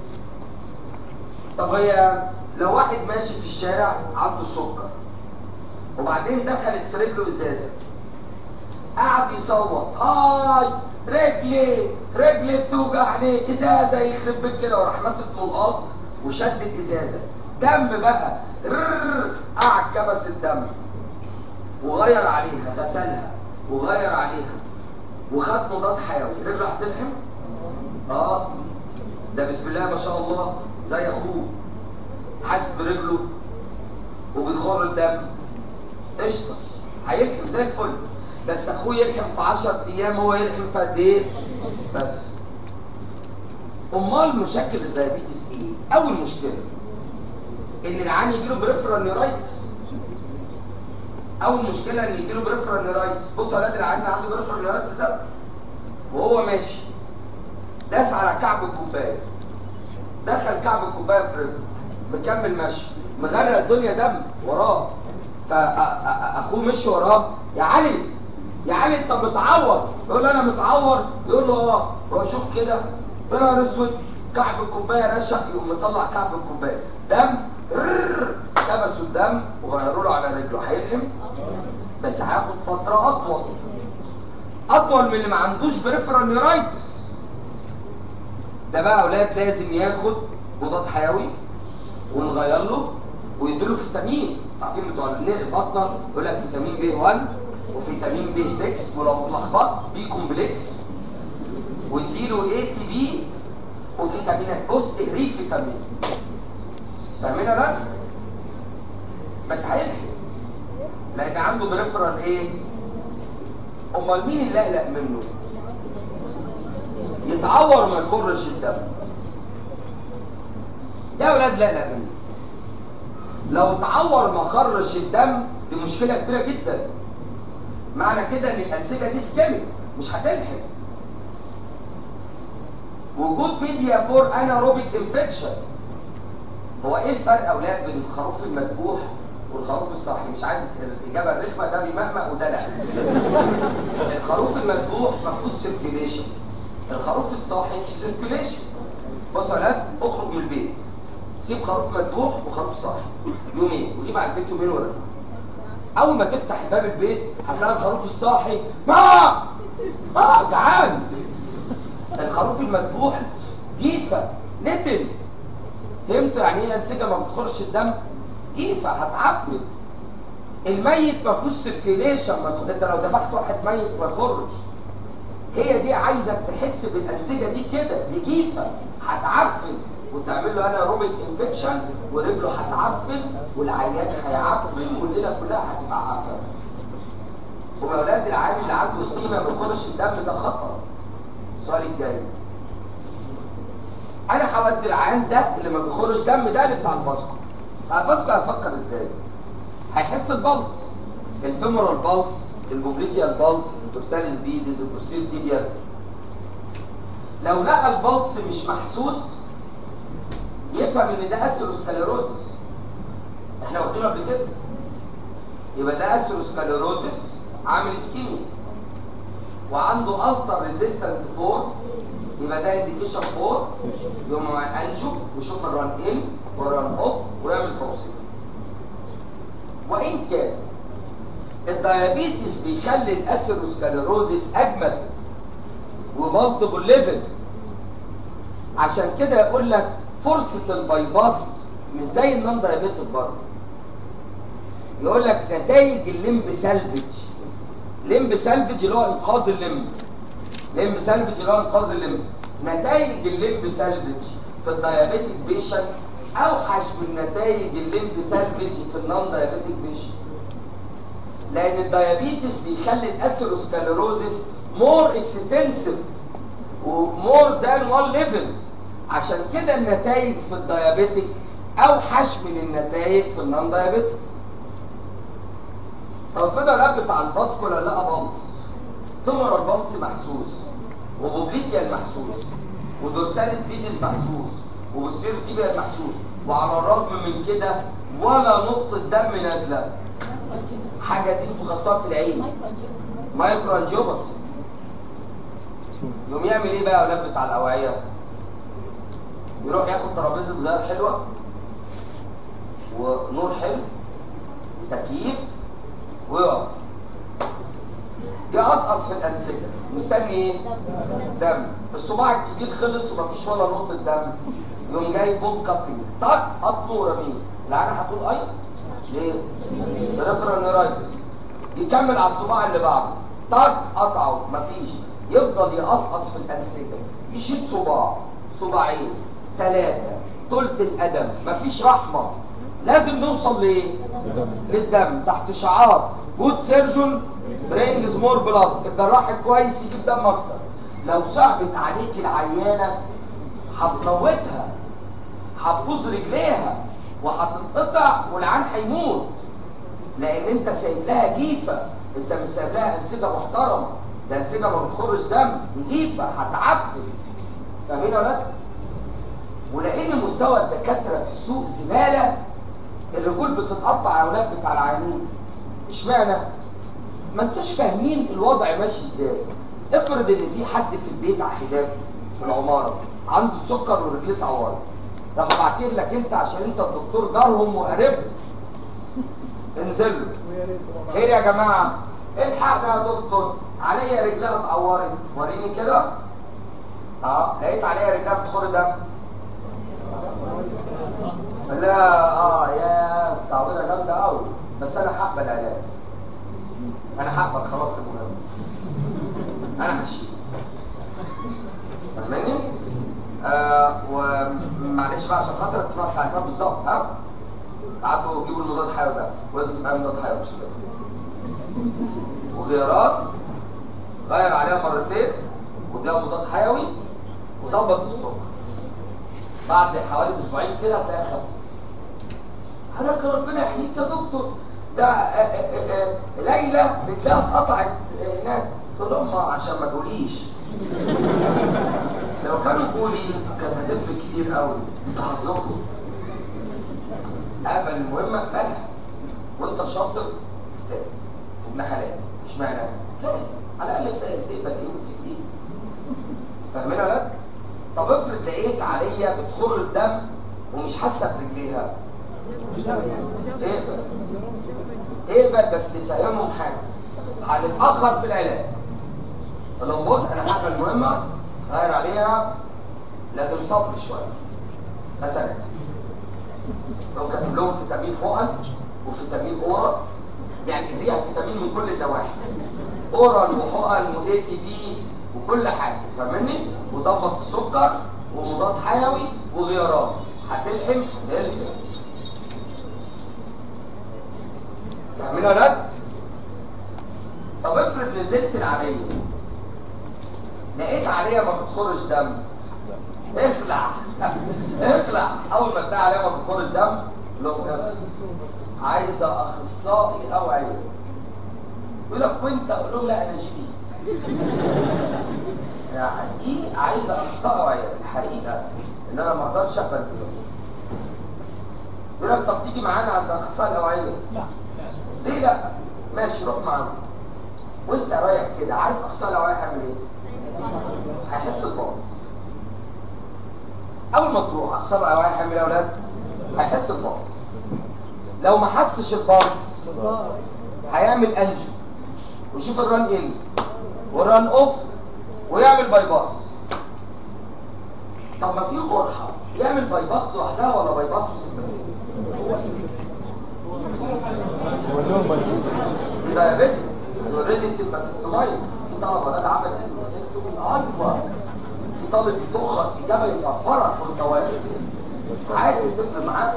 Speaker 2: طب هي لو واحد ماشي في الشارع عنده سكر وبعدين دخلت في رجله ازازه قعد يصوت هاي رجلي رجلي بتوجعني ازازه يخرب بيت كده وراح ماسك ملقاط وشد الازازه دم بقى ررر، قعد كبس الدم وغير عليها غسلها وغير عليها وخد مضاد حيوي رجع تلحم اه ده بسم الله ما شاء الله زي اخوه حاسس برجله وبيخر الدم قشطه هيلحم زي الفل بس اخوه يلحم في 10 ايام هو يلحم في قد ايه بس امال مشكل الدايابيتس ايه اول مشكله ان العيان يجيله بريفرال نيرايتس اول مشكله ان يجيله بريفرال نيرايتس بص يا ولاد العيان اللي عنده بريفرال نيرايتس ده وهو ماشي داس على كعب الكوبايه دخل كعب الكوبايه في رجله مكمل مشي مغرق الدنيا دم وراه فاخوه مشي وراه يا علي يا علي انت متعور يقول له انا متعور يقول له اه هو شوف كده يا نهار اسود كعب الكوبايه رشق يقوم مطلع كعب الكوبايه دم ررر، لبسوا الدم وغيروا له على رجله هيلحم بس هياخد فتره اطول اطول من اللي ما عندوش بريفرال نيرايتس ده بقى اولاد لازم ياخد مضاد حيوي ونغير له ويديله فيتامين عارفين بتوع البطنه يقول لك فيتامين بي 1 وفيتامين بي 6 ولو اتلخبطت بي كومبلكس واديله اي تي بي وفيتامينات بص اهريك فيتامين فاهمين ولا لا؟ بس هيلحق لان عنده بريفرال ايه؟ امال مين اللي اقلق منه؟ يتعور وما يخرش الدم ده اولاد لا لا منه لو اتعور ما خرش الدم دي مشكله كبيره جدا معنى كده ان الانسجه دي سكيميك مش هتلحق وجود ميديا فور اناروبيك انفكشن هو ايه الفرق اولاد بين الخروف المذبوح والخروف الصاحي مش عايز الاجابه الرخمه ده بيمهمق وده لا الخروف المذبوح ما فيهوش سيركيليشن الخروف الصاحي سيركيليشن بص يا ولاد اخرج من البيت سيب خروف مذبوح وخروف صاحي يومين وجيب على البيت يومين ورا اول ما تفتح باب البيت هتلاقي الخروف الصاحي ما اه جعان الخروف المذبوح جيفه نتن فهمتوا يعني ايه انسجه ما بتخرش الدم جيفه هتعفن الميت ما فيهوش سيركيليشن ما انت لو ذبحت واحد ميت ما يخرج هي دي عايزك تحس بالانسجه دي كده دي جيفه هتعفن وتعمل له انا روبيك انفكشن ورجله هتعفن والعيان هيعفن والليله كلها هتبقى عفن واولاد العيان اللي عنده سكيمه ما بيخرجش الدم ده خطر السؤال الجاي انا هودي العيان ده اللي ما بيخرج دم ده اللي بتاع الباسكو بتاع الباسكو هيفكر ازاي هيحس البلس الفيمورال بلس البوبليكيال بلس الدورساليس بيدز البوستير تيبيال لو لقى البلس مش محسوس يفهم ان ده اثيروسكليروزس احنا واخدينه قبل كده يبقى ده اثيروسكليروزس عامل سكيمي وعنده ألسر ريزيستنت فور يبقى ده انديكيشن فور يقوم انجو ويشوف الران ان والران اوف ويعمل توصيل وان كان الديابيتس بيخلي الاثيروسكليروزس اجمل ومالتيبل ليفل عشان كده يقول لك فرصه البايباس مش زي النون دايابيتس برضه يقول لك نتائج الليمب سالفج لمب سالفج اللي هو انقاذ اللمب لمب سالفج اللي هو انقاذ اللمب نتائج اللمب سالفج في الديابيتك بيشنت اوحش من نتائج اللمب سالفج في النون دايابيتك بيشنت لان الديابيتس بيخلي الاثيروسكليروزس مور اكستنسيف ومور ذان وان ليفل عشان كده النتائج في الديابيتك اوحش من النتائج في النون دايابيتك طب فضل الاب بتاع الفاسكولار لقى بلس تمر البلس محسوس وبوبليكيال محسوس ودورساليس فيديس محسوس وبوستير تيبيال محسوس وعلى الرغم من كده ولا نص الدم نازله حاجه دي انتوا خدتوها في العين مايكرو انجيوباس يقوم يعمل ايه بقى يا اولاد بتاع الاوعيه يروح ياخد ترابيزه صغيره حلوه ونور حلو تكييف ويقف يقصقص في الانسجه مستني ايه؟ دم الصباع الكبير خلص ومفيش ولا نقطه دم يقوم جاي بوم كاتنج طق قطمه ورميه العيال هتقول اي ليه؟ بريفرال نيرايتس يكمل على الصباع اللي بعده طق قطعه مفيش يفضل يقصقص في الانسجه يشيل صباع صباعين ثلاثه ثلث القدم مفيش رحمه لازم نوصل لايه؟ للدم تحت شعار جود سيرجون برينجز مور بلاد الجراح كويس يجيب دم اكتر لو صعبت عليك العيانه هتموتها هتبوظ رجليها وهتنقطع والعين هيموت لان انت سايب لها جيفه انت مش سايب لها انسجه محترمه ده انسجه ما بتخرج دم جيفه هتعفن فاهمين يا ولاد؟ ولان مستوى الدكاتره في السوق زباله الرجول بتتقطع يا اولاد بتاع العيانين اشمعنى؟ ما انتوش فاهمين الوضع ماشي ازاي افرض ان في حد في البيت على حداد في العماره عنده سكر ورجليه اتعورت راح بعتين لك انت عشان انت الدكتور جارهم وقريبهم انزل له
Speaker 3: ويا ريت والله.
Speaker 2: خير يا جماعه الحق يا دكتور عليا رجلها اتعورت وريني كده اه لقيت عليا رجلها بتخر دم لا اه يا تعويره جامده قوي بس انا هقبل علاج انا هقبل خلاص المهم انا هشيل فاهماني؟ آه ومعلش بقى عشان خاطر تسمع ساعتين بالظبط ها قعدوا يجيبوا المضاد الحيوي ده وادوا معايا مضاد حيوي مش كده وغيارات غير عليها مرتين واديها مضاد حيوي وظبط السكر بعد حوالي اسبوعين كده هتلاقيها خفت حضرتك ربنا يحميك يا دكتور ده آه، آه، آه، ليلى رجلها اتقطعت آه، هناك قلت لهم عشان ما تقوليش لو كانوا قولي كانت هتفرق كتير قوي انت حظكم قبل المهمة فلح وانت شاطر تستاهل ابن حلال اشمعنى؟ فاهم على الاقل فاهم تقبل ايه وتسيب ايه فاهمين يا ولاد؟ طب افرض لقيت عليا بتخر الدم ومش حاسه برجليها اقبل اقبل بس تفهمهم حاجه هنتاخر في العلاج قال لهم بص انا هعمل المهمه غير عليها لازم صبر شويه مثلا لو كاتب لهم فيتامين حقن وفيتامين اورال يعني اديها فيتامين من كل النواحي اورال وحقن واي تي بي وكل حاجه فاهمني وظبط السكر ومضاد حيوي وغيارات هتلحم هتلحم فاهمين يا ولاد؟ طب افرض نزلت العمليه لقيت عليها ما بتخرج دم اخلع اخلع اول ما تلاقي عليها ما بتخرج دم لو عايزه اخصائي او عيون يقول لك وانت اقول لهم لا انا جيبي يعني دي عايزه اخصائي او عيون الحقيقه ان انا ما اقدرش اقبل بالنمو يقول لك طب تيجي معانا عند اخصائي الاوعيه
Speaker 3: لا
Speaker 2: ليه لا ماشي روح معانا وانت رايح كده عارف اخصائي الاوعيه هيعمل ايه هيحس بباص اول ما تروح اخصائي الاوعيه هيعمل ايه يا اولاد هيحس بباص لو ما حسش الباص هيعمل انجو ويشوف الران ان والران اوف ويعمل باي باس طب ما في قرحه يعمل باي باس لوحدها ولا باي باس ده بيت اوريدي سيمباسيتومايز في طلبه ولاد عمل سيمباسيتومي ايوه في طالب يتخرج اجابه يكفرك وانت واقف عايز تفرق معاك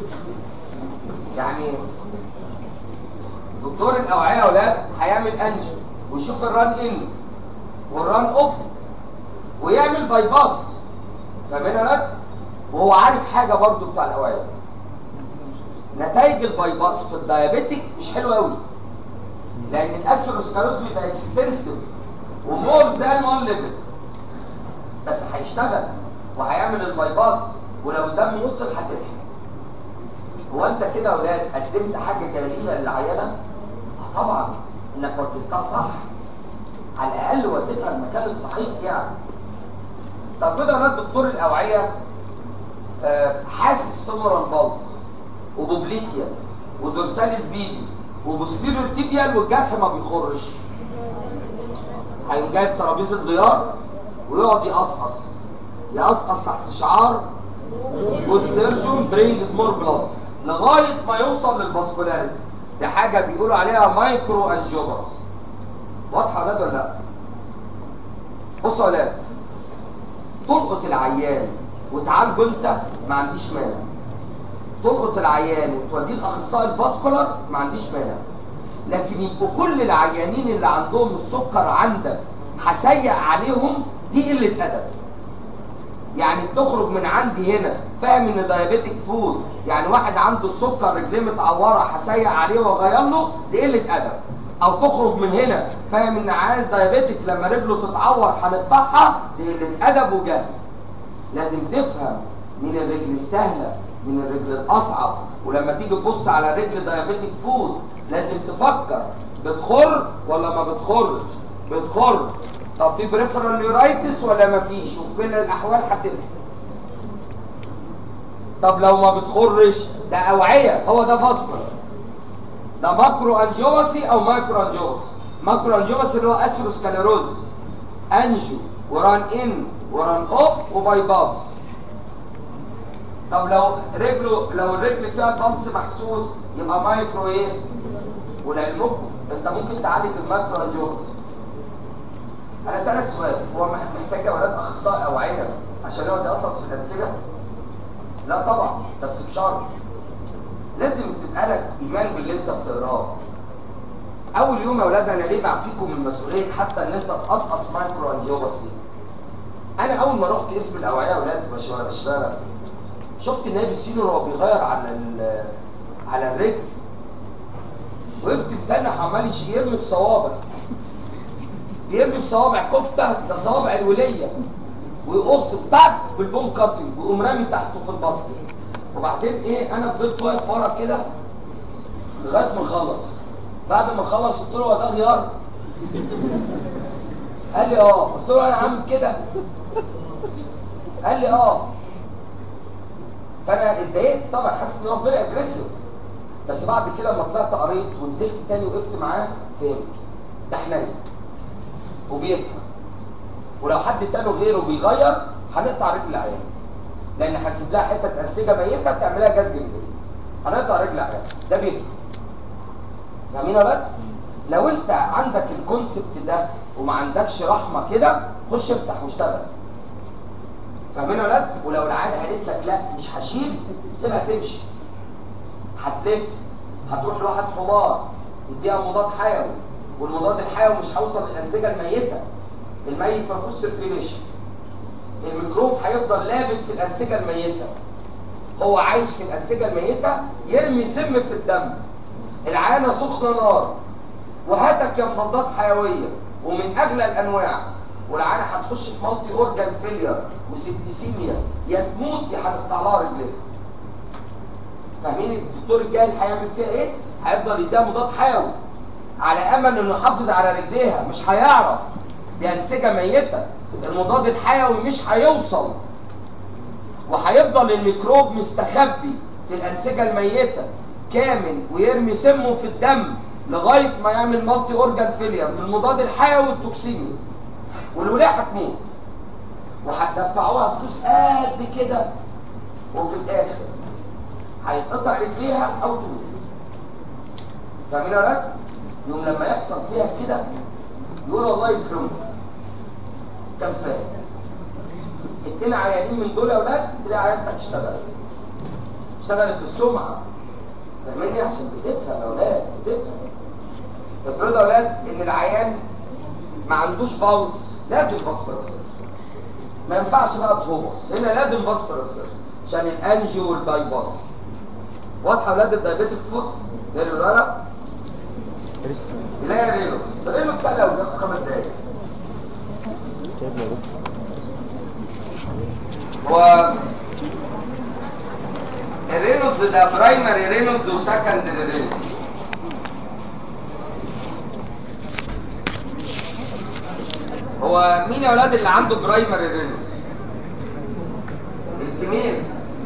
Speaker 2: يعني دكتور الاوعيه يا اولاد هيعمل انجو ويشوف الران ان والران اوف ويعمل باي باس فاهمين يا اولاد وهو عارف حاجه برضو بتاع الاوعيه نتائج الباي باس في الدايابيتيك مش حلوه قوي لان الاثيروسكلروز بيبقى اكستنسيف ومور ذان وان ليفل بس هيشتغل وهيعمل الباي باس ولو الدم وصل هتلحق هو انت كده يا اولاد قدمت حاجه جميله للعيانه؟ آه طبعا انك وجهتها صح على الاقل وديتها المكان الصحيح يعني طب كده يا اولاد دكتور الاوعيه آه، حاسس فيمورال بالز وبوبليكيا ودورساليس بيديس وبوستيريور تيبيال والجرح ما بيخرش هيقوم جايب ترابيزه غيار ويقعد يقصقص يقصقص تحت شعار والسيرجون برينجز مور بلاد لغايه ما يوصل للفاسكولاريتي دي حاجه بيقولوا عليها مايكرو انجيوباس واضحه يا ولاد ولا لا؟ بصوا يا ولاد تلقط العيان وتعالجه انت ما عنديش مانع تلقط العيان وتوديه لاخصائي الفاسكولار ما عنديش مانع لكن يبقوا كل العيانين اللي عندهم السكر عندك هسيق عليهم دي قله ادب يعني تخرج من عندي هنا فاهم ان دايابيتك فود يعني واحد عنده السكر رجليه متعوره هسيق عليه واغير له دي قله ادب او تخرج من هنا فاهم ان عيان دايابيتك لما رجله تتعور هنقطعها دي قله ادب وجهل لازم تفهم من الرجل السهله من الرجل الاصعب ولما تيجي تبص على رجل دايابيتك فود لازم تفكر بتخر ولا ما بتخرش بتخر طب في بريفرال نيورايتس ولا ما فيش وفي كل الاحوال هتلحق طب لو ما بتخرش ده اوعيه هو ده فاسبرس ده ماكرو انجيوباسي او مايكرو انجيوباسي ماكرو انجيوباسي اللي هو اثيروسكليروزس انجيو وران ان وران اوف وباي باس طب لو رجله لو الرجل فيها بلس محسوس يبقى مايكرو ايه ولعلمكم انت ممكن تعالج المايكرو انجيوباسي انا اسالك سؤال هو محتاج يا ولاد اخصائي اوعيه عشان يقعد يقصص في الانسجه لا طبعا بس بشرط لازم تبقى لك ايمان باللي انت بتقراه اول يوم يا اولاد انا ليه بعفيكم من مسؤوليه حتى ان انت تقصقص مايكرو انجيوباسي انا اول ما رحت اسم الاوعيه يا اولاد مش وانا بشتغل شفت النائب السينيور وهو بيغير على ال- على الرجل وقفت بتنح عمال يش- يرمي في صوابع بيرمي في صوابع كفته ده صوابع الوليه ويقص بتاعك بالبوم كاتنج ويقوم رامي تحته في الباسكت وبعدين ايه انا فضلت واقف ورا كده لغايه ما نخلص بعد ما نخلص قلت له هو ده غيار قال لي اه قلت له انا عامل كده قال لي اه فانا اتضايقت طبعا حاسس ان ربنا اجريسيف بس بعد كده لما طلعت قريت ونزلت تاني وقفت معاه فهمت ده حنين وبيفهم ولو حد تاني غيره بيغير هنقطع رجل العيان لان هتسيب لها حته انسجه ميته تعملها جاز جلديه هنقطع رجل العيان ده بيفهم فاهمين يا ولاد؟ لو انت عندك الكونسبت ده وما عندكش رحمه كده خش افتح واشتغل فاهمين يا ولاد؟ ولو العيان قالت لك لا مش هشيل سيبها تمشي هتلف هتروح لواحد حمار يديها مضاد حيوي والمضاد الحيوي مش هيوصل للانسجه الميته الميت ما فيهوش سيركيليشن الميكروب هيفضل لابد في الانسجه الميته هو عايش في الانسجه الميته يرمي سم في الدم العانه سخنه نار وهاتك يا مضادات حيويه ومن اغلى الانواع والعانه هتخش في مالتي اورجان فيلير وسيبتيسيميا يا تموت يا هتقطع لها رجليها فاهمين الدكتور الجاهل هيعمل فيها ايه؟ هيفضل يديها مضاد حيوي على امل انه يحافظ على رجليها مش هيعرف دي انسجه ميته المضاد الحيوي مش هيوصل وهيفضل الميكروب مستخبي في الانسجه الميته كامل ويرمي سمه في الدم لغايه ما يعمل مالتي اورجان فيلير من المضاد الحيوي والتوكسيمي والولايه هتموت وهتدفعوها فلوس قد كده وفي الاخر هيتقطع رجليها او تموت فاهمين يا ولاد؟ يوم لما يحصل فيها كده يقول الله يكرمك كان فاهم اتنين عيانين من دول يا ولاد تلاقي عيانتك اشتغلت اشتغلت بالسمعه فاهمني عشان بتفهم يا ولاد بتفهم افرضوا يا ولاد ان العيان ما عندوش باوس لازم باسبرس ما ينفعش بقى تهوبس هنا لازم باسبرس عشان الانجيو والبايباس واضحه يا ولاد الدايبيتك فوت زي الورقه لا رينو رينو سهله وبياخد خمس دقايق هو الرينوز ده برايمري رينوز وسكندري رينوز هو مين يا ولاد اللي عنده برايمري رينوز الفيميل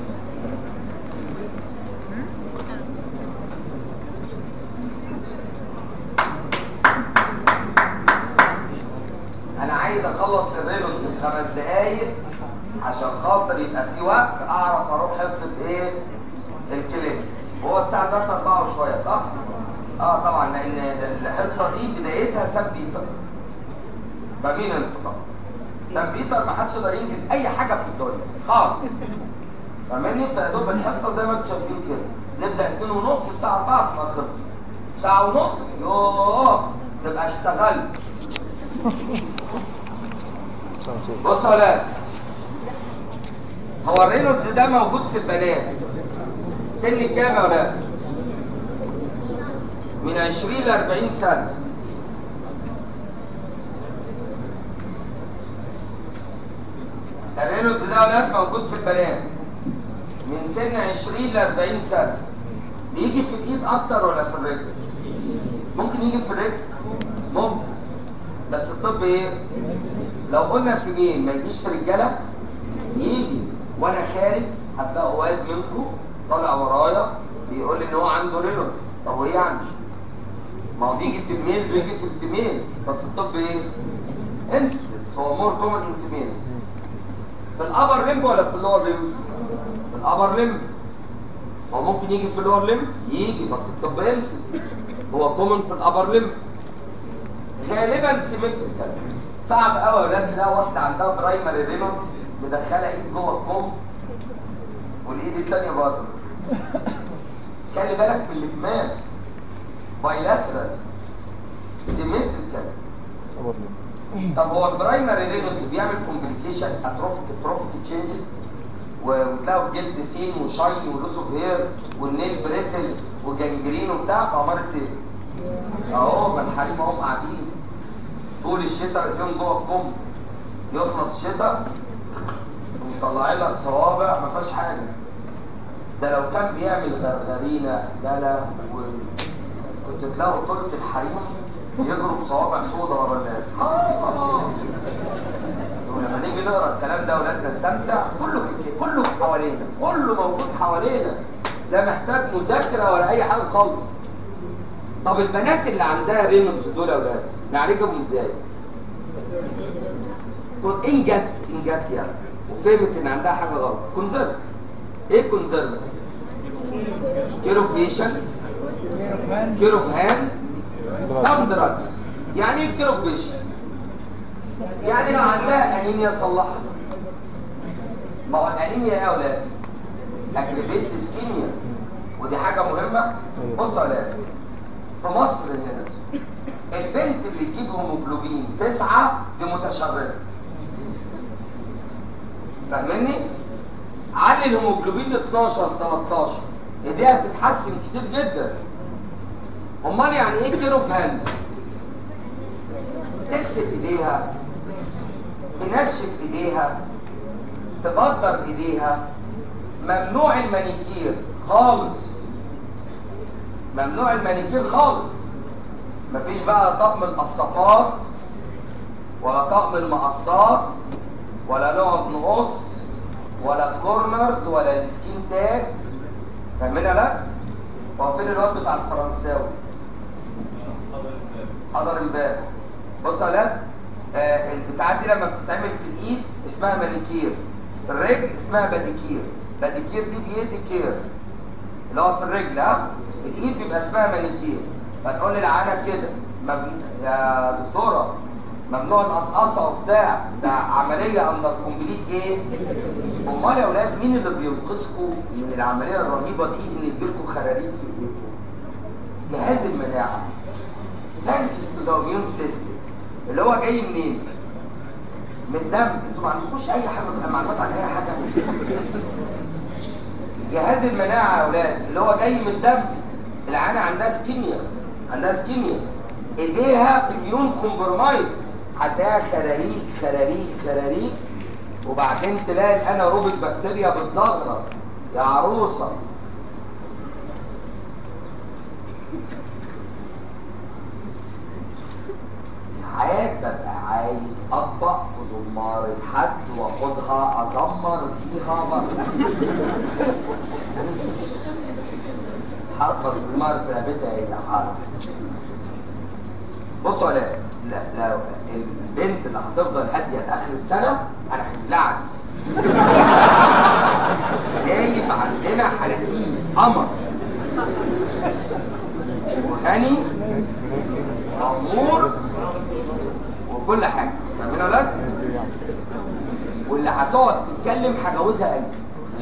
Speaker 2: انا عايز اخلص الرينوس في خمس دقايق عشان خاطر يبقى في وقت اعرف اروح حصه ايه الكلينيك هو الساعه 3 4 وشويه صح اه طبعا لان الحصه دي بدايتها سان بيتر فمين انت طبعا سان بيتر ما حدش يقدر ينجز اي حاجه في الدنيا خالص فاهماني فيا دوب الحصه زي ما انتم شايفين كده نبدا 2 ونص الساعه 4 تبقى خلصت ساعه ونص يوه تبقى اشتغلت بص يا ولاد هو الرينولدز ده موجود في البنات سن كام يا ولاد؟ من 20 ل 40 سنة الرينولدز ده يا ولاد موجود في البنات من سن 20 ل 40 سنة بيجي في الايد اكتر ولا في الرجل؟ ممكن يجي في الرجل؟ ممكن بس الطب ايه؟ لو قلنا في مين ما يجيش في رجاله يجي وانا خارج هتلاقوا واحد منكم طالع ورايا بيقول لي ان هو عنده رينولد طب وايه يعني؟ ما هو بيجي في الميل بيجي في الفيميل بس الطب ايه؟ انسدنس هو مور كومن ان فيميل في الابر ليمب ولا في اللور ليمب؟ في الابر ليمب هو ممكن يجي في اللور ليمب يجي بس الطب انسدنس هو كومن في الابر ليمب غالبا سيمتريكال صعب قوي يا ولاد تلاقي واحده عندها برايمري رينولدز مدخله ايد جوه الكم والايد الثانيه بره خلي بالك من الكمام بايلاترال سيمتريكال طب هو البرايمري رينولدز بيعمل كومبليكيشن اتروفيك اتروفيك تشينجز وتلاقوا الجلد فين وشاين ولوس اوف هير والنيل بريتل وجنجرين وبتاع فامرت ايه؟ اهو ما الحريم اهم قاعدين طول الشتاء رجلهم جوه الكم يخلص الشتاء ومطلعين لك صوابع ما فيهاش حاجه ده لو كان بيعمل غرغرينه جلا و... كنت تلاقوا طولة الحريم يجروا بصوابع سودا ورا الناس ولما نيجي نقرا الكلام ده ولاد نستمتع كله في كله في حوالينا كله موجود حوالينا لا محتاج مذاكره ولا اي حاجه خالص طب البنات اللي عندها رينولدز دول يا ولاد نعالجهم ازاي؟ تقول ان جت ان جت يعني وفهمت ان عندها حاجه غلط كونزرف ايه كونزرف؟ كيروفيشن كيروف هاند سام دراجز يعني ايه كيروفيشن؟ يعني لو عندها انيميا صلحها ما هو الانيميا يا اولاد اكريبيت اسكيميا ودي حاجه مهمه بص يا اولاد في مصر هنا البنت اللي تجيب هيموجلوبين تسعة دي متشرده فاهمني؟ علي الهيموجلوبين ل 12 13 ايديها تتحسن كتير جدا امال يعني ايه كيروف هاند؟ تغسل ايديها تنشف ايديها تبدر ايديها ممنوع المانيكير خالص ممنوع المانيكير خالص مفيش بقى طقم القصافات ولا طقم المقصات ولا نقعد نقص ولا كورنرز ولا السكين تاجز فاهمينها لا؟ هو فين الواد بتاع الفرنساوي؟ حضر الباب بص يا ولاد آه البتاعات دي لما بتتعمل في الايد اسمها مانيكير في الرجل اسمها باديكير باديكير دي بيدي كير اللي هو في الرجل ها الايد بيبقى اسمها مانيكير فتقول للعانة كده مب... يا دكتورة ممنوع القصقصة وبتاع ده عملية اندر كومبليت ايه؟ امال يا اولاد مين اللي بينقذكم من العملية الرهيبة دي ان يجيلكم خراريج في ايديكم؟ جهاز المناعة ثانكس تو ذا اميون سيستم اللي هو جاي منين؟ من الدم انتوا ما عندكوش اي حاجه معلومات عن اي حاجه جهاز المناعه يا اولاد اللي هو جاي من الدم العانة عندها سكيميا عندها سكيميا ايديها اميون كومبرمايز هتلاقيها خراريج خراريج خراريج وبعدين تلاقي الاناروبيك بكتيريا بتزغرط يا عروسه ساعات ببقى عايز اطبق في زمارة حد واخدها ازمر فيها مرة حرفة الزمار في رقبتها هي حرف بصوا لا لا لا البنت اللي هتفضل هادية لاخر السنة انا هجيب لها عريس جايب عندنا حلقين قمر وغني وامور وكل حاجه فاهمين يا ولاد؟ واللي هتقعد تتكلم هجوزها قلبي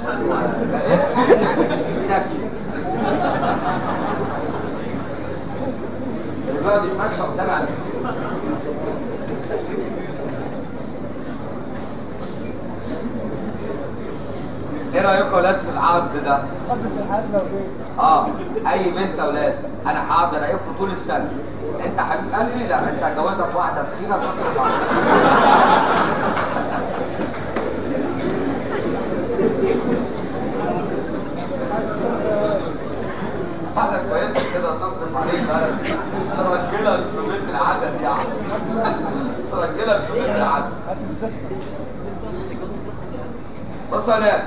Speaker 2: اللي بيقعد يتمشى قدام على ايه رايكم يا ولاد في العرض ده
Speaker 3: قبل في الحد لو جيت
Speaker 2: اه اي بنت يا ولاد انا هقعد اراقبكم طول السنه انت حبيب قلبي لا انت هجوزك واحده تخينه تصرف عليك واحده كويسه كده تصرف عليك بلد ترجلك في بيت العدد يعني ترجلك في بيت العدد بص يا ولاد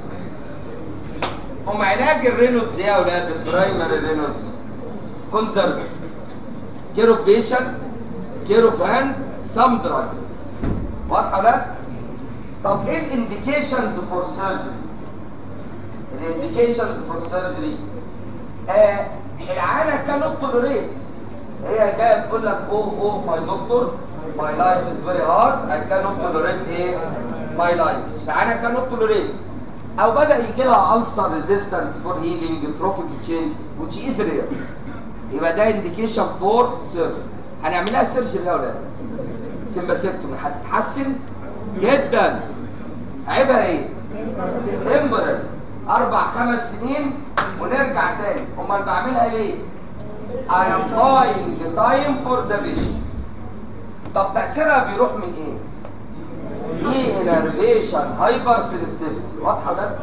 Speaker 2: هم علاج الرينولدز ايه يا ولاد البرايمري رينولدز كونزرف كير اوف بيشنت كير اوف هاند سام دراج واضحه ولا لا؟ طب ايه الانديكيشنز فور سيرجري الانديكيشنز فور سيرجري آه العانه كانت توليريت هي جايه تقول لك اوه اوه ماي دكتور ماي لايف از فيري هارد اي كانوت توليريت ايه ماي لايف العانه كانت توليريت او بدا يجي لها ulcer resistance for healing trophic change which is rare يبقى ده indication for surgery هنعملها سيرجري يا ولاد سمباسيكتومي هتتحسن جدا عيبها ايه؟ temporary اربع خمس سنين ونرجع تاني امال بعملها ليه؟ I am buying the time for the vision طب تأثيرها بيروح من ايه؟ دي انرفيشن هايبر سيلستيفيتي واضحه ده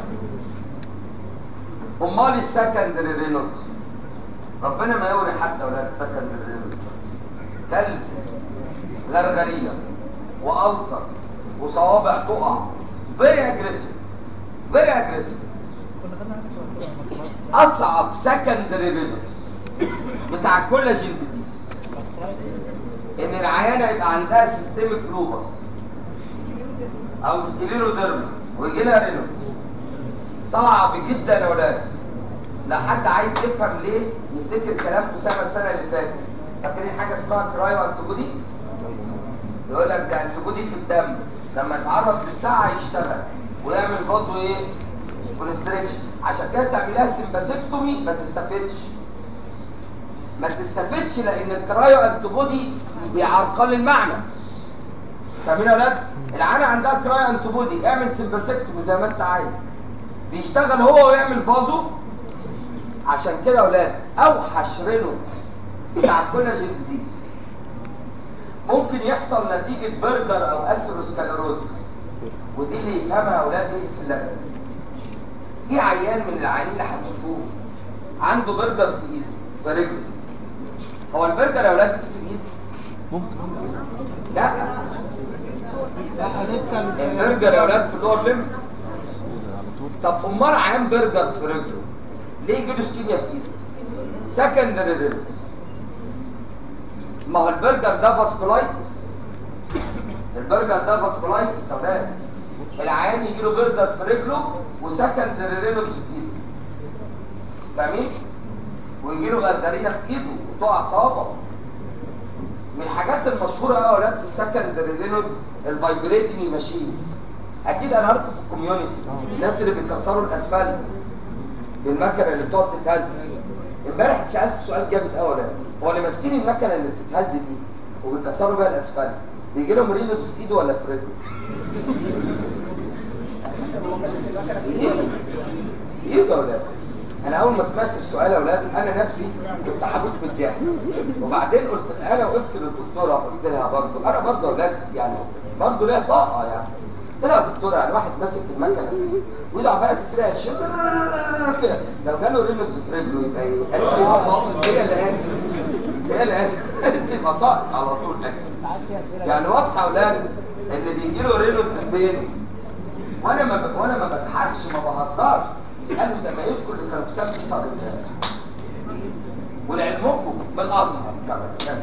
Speaker 2: امال السكندري رينولدز ربنا ما يوري حتى ولاد السكندري رينولدز كلب غرغرينه والسر وصوابع تقع فيري اجريسيف فيري اجريسيف اصعب سكندري رينولدز بتاع الكولاجين ديزيز ان العيانه يبقى عندها سيستميك لوبس او سكليروديرما ويجي لها رينوس صعب جدا يا ولاد لا حد عايز يفهم ليه يفتكر كلام اسامه السنه اللي فاتت فاكرين حاجه اسمها كرايو انتيبودي يقول لك ده انتيبودي في الدم لما يتعرض للساعه يشتغل ويعمل برضه ايه كونستريكشن عشان كده تعملها سمباسيكتومي ما تستفدش ما تستفدش لان الكرايو انتيبودي بيعرقل المعنى فاهمين يا ولاد العانه عندها كراي انتيبودي اعمل سمباسيكتومي زي ما انت عايز بيشتغل هو ويعمل فازو عشان كده يا ولاد اوحش رينو بتاع الكولاجين ديزيز ممكن يحصل نتيجه برجر او اثيروسكليروزس ودي اللي يفهمها يا ولاد ايه في اللبن في عيان من العيانين اللي هتشوفوه عنده برجر في ايده في رجله هو البرجر يا ولاد في الايد لا البرجر يا ولاد في اللور ليمب طب امال عيان برجر في رجله ليه يجي له اسكيميا في ايده سكندري ريل ما هو البرجر ده فاسكولايتس البرجر ده فاسكولايتس يا ولاد العيان يجي له برجر في رجله وسكندري رينوس في ايده فاهمين ويجي له غرغرينه في ايده وتقع صوابعه من الحاجات المشهوره قوي يا ولاد في السكندري رينولدز الفايبريتنج ماشينز اكيد انا عارفه في الكوميونتي الناس اللي بيكسروا الاسفلت بالمكنه اللي بتقعد تتهز امبارح اتسالت سؤال جامد قوي ده هو اللي ماسكين المكنه اللي بتتهز دي وبيكسروا بيها الاسفلت بيجي لهم رينولدز في ايده ولا في رجله؟ ايده ايده يا ولاد انا اول ما سمعت السؤال يا اولاد انا نفسي كنت هموت من الضحك وبعدين قلت انا وقفت للدكتوره قلت لها برضه انا برضه يا اولاد يعني برضه ليا طاقه يعني قلت لها يا دكتوره يعني واحد ماسك المكنه وايده عماله تترعش كده لو جاله رينوس في رجله يبقى ايه؟ قالت لي يبقى ساقط هي اللي قالت هي اللي قالت قالت لي يبقى ساقط على طول يعني واضحه يا اولاد اللي بيجي له رينوس فين؟ وانا ما ب... وانا ما بضحكش ما بهزرش اسالوا زمايلكم اللي كانوا في سنه صار ولعلمكم بالازهر كمان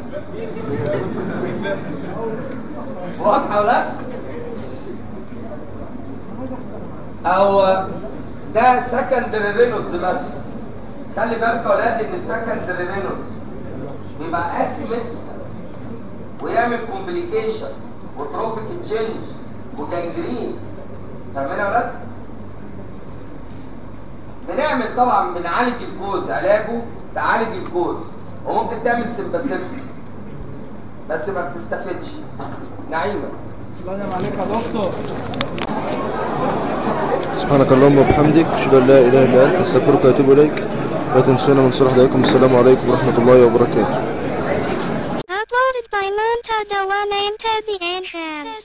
Speaker 2: واضحه ولا لا؟ او ده سكندري رينولدز مثلا خلي بالك يا ولاد ان السكندري رينولدز بيبقى اسيمتريكال ويعمل كومبليكيشن وتروفيك تشينج وجانجرين فاهمين يا ولاد؟ بنعمل طبعا بنعالج الجوز علاجه تعالج الجوز وممكن تعمل سمباسيفيك بس ما بتستفدش نعيمه
Speaker 3: سلام عليك يا دكتور
Speaker 5: سبحانك اللهم وبحمدك اشهد ان لا اله الا انت استغفرك واتوب اليك لا تنسونا من صالح دعائكم السلام عليكم ورحمه الله وبركاته
Speaker 1: Uploaded by Montada One and Tabby Enhance.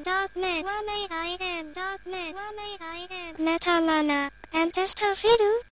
Speaker 1: www.1aim.net 1aim.net 1aim.net Metamana and Testafidu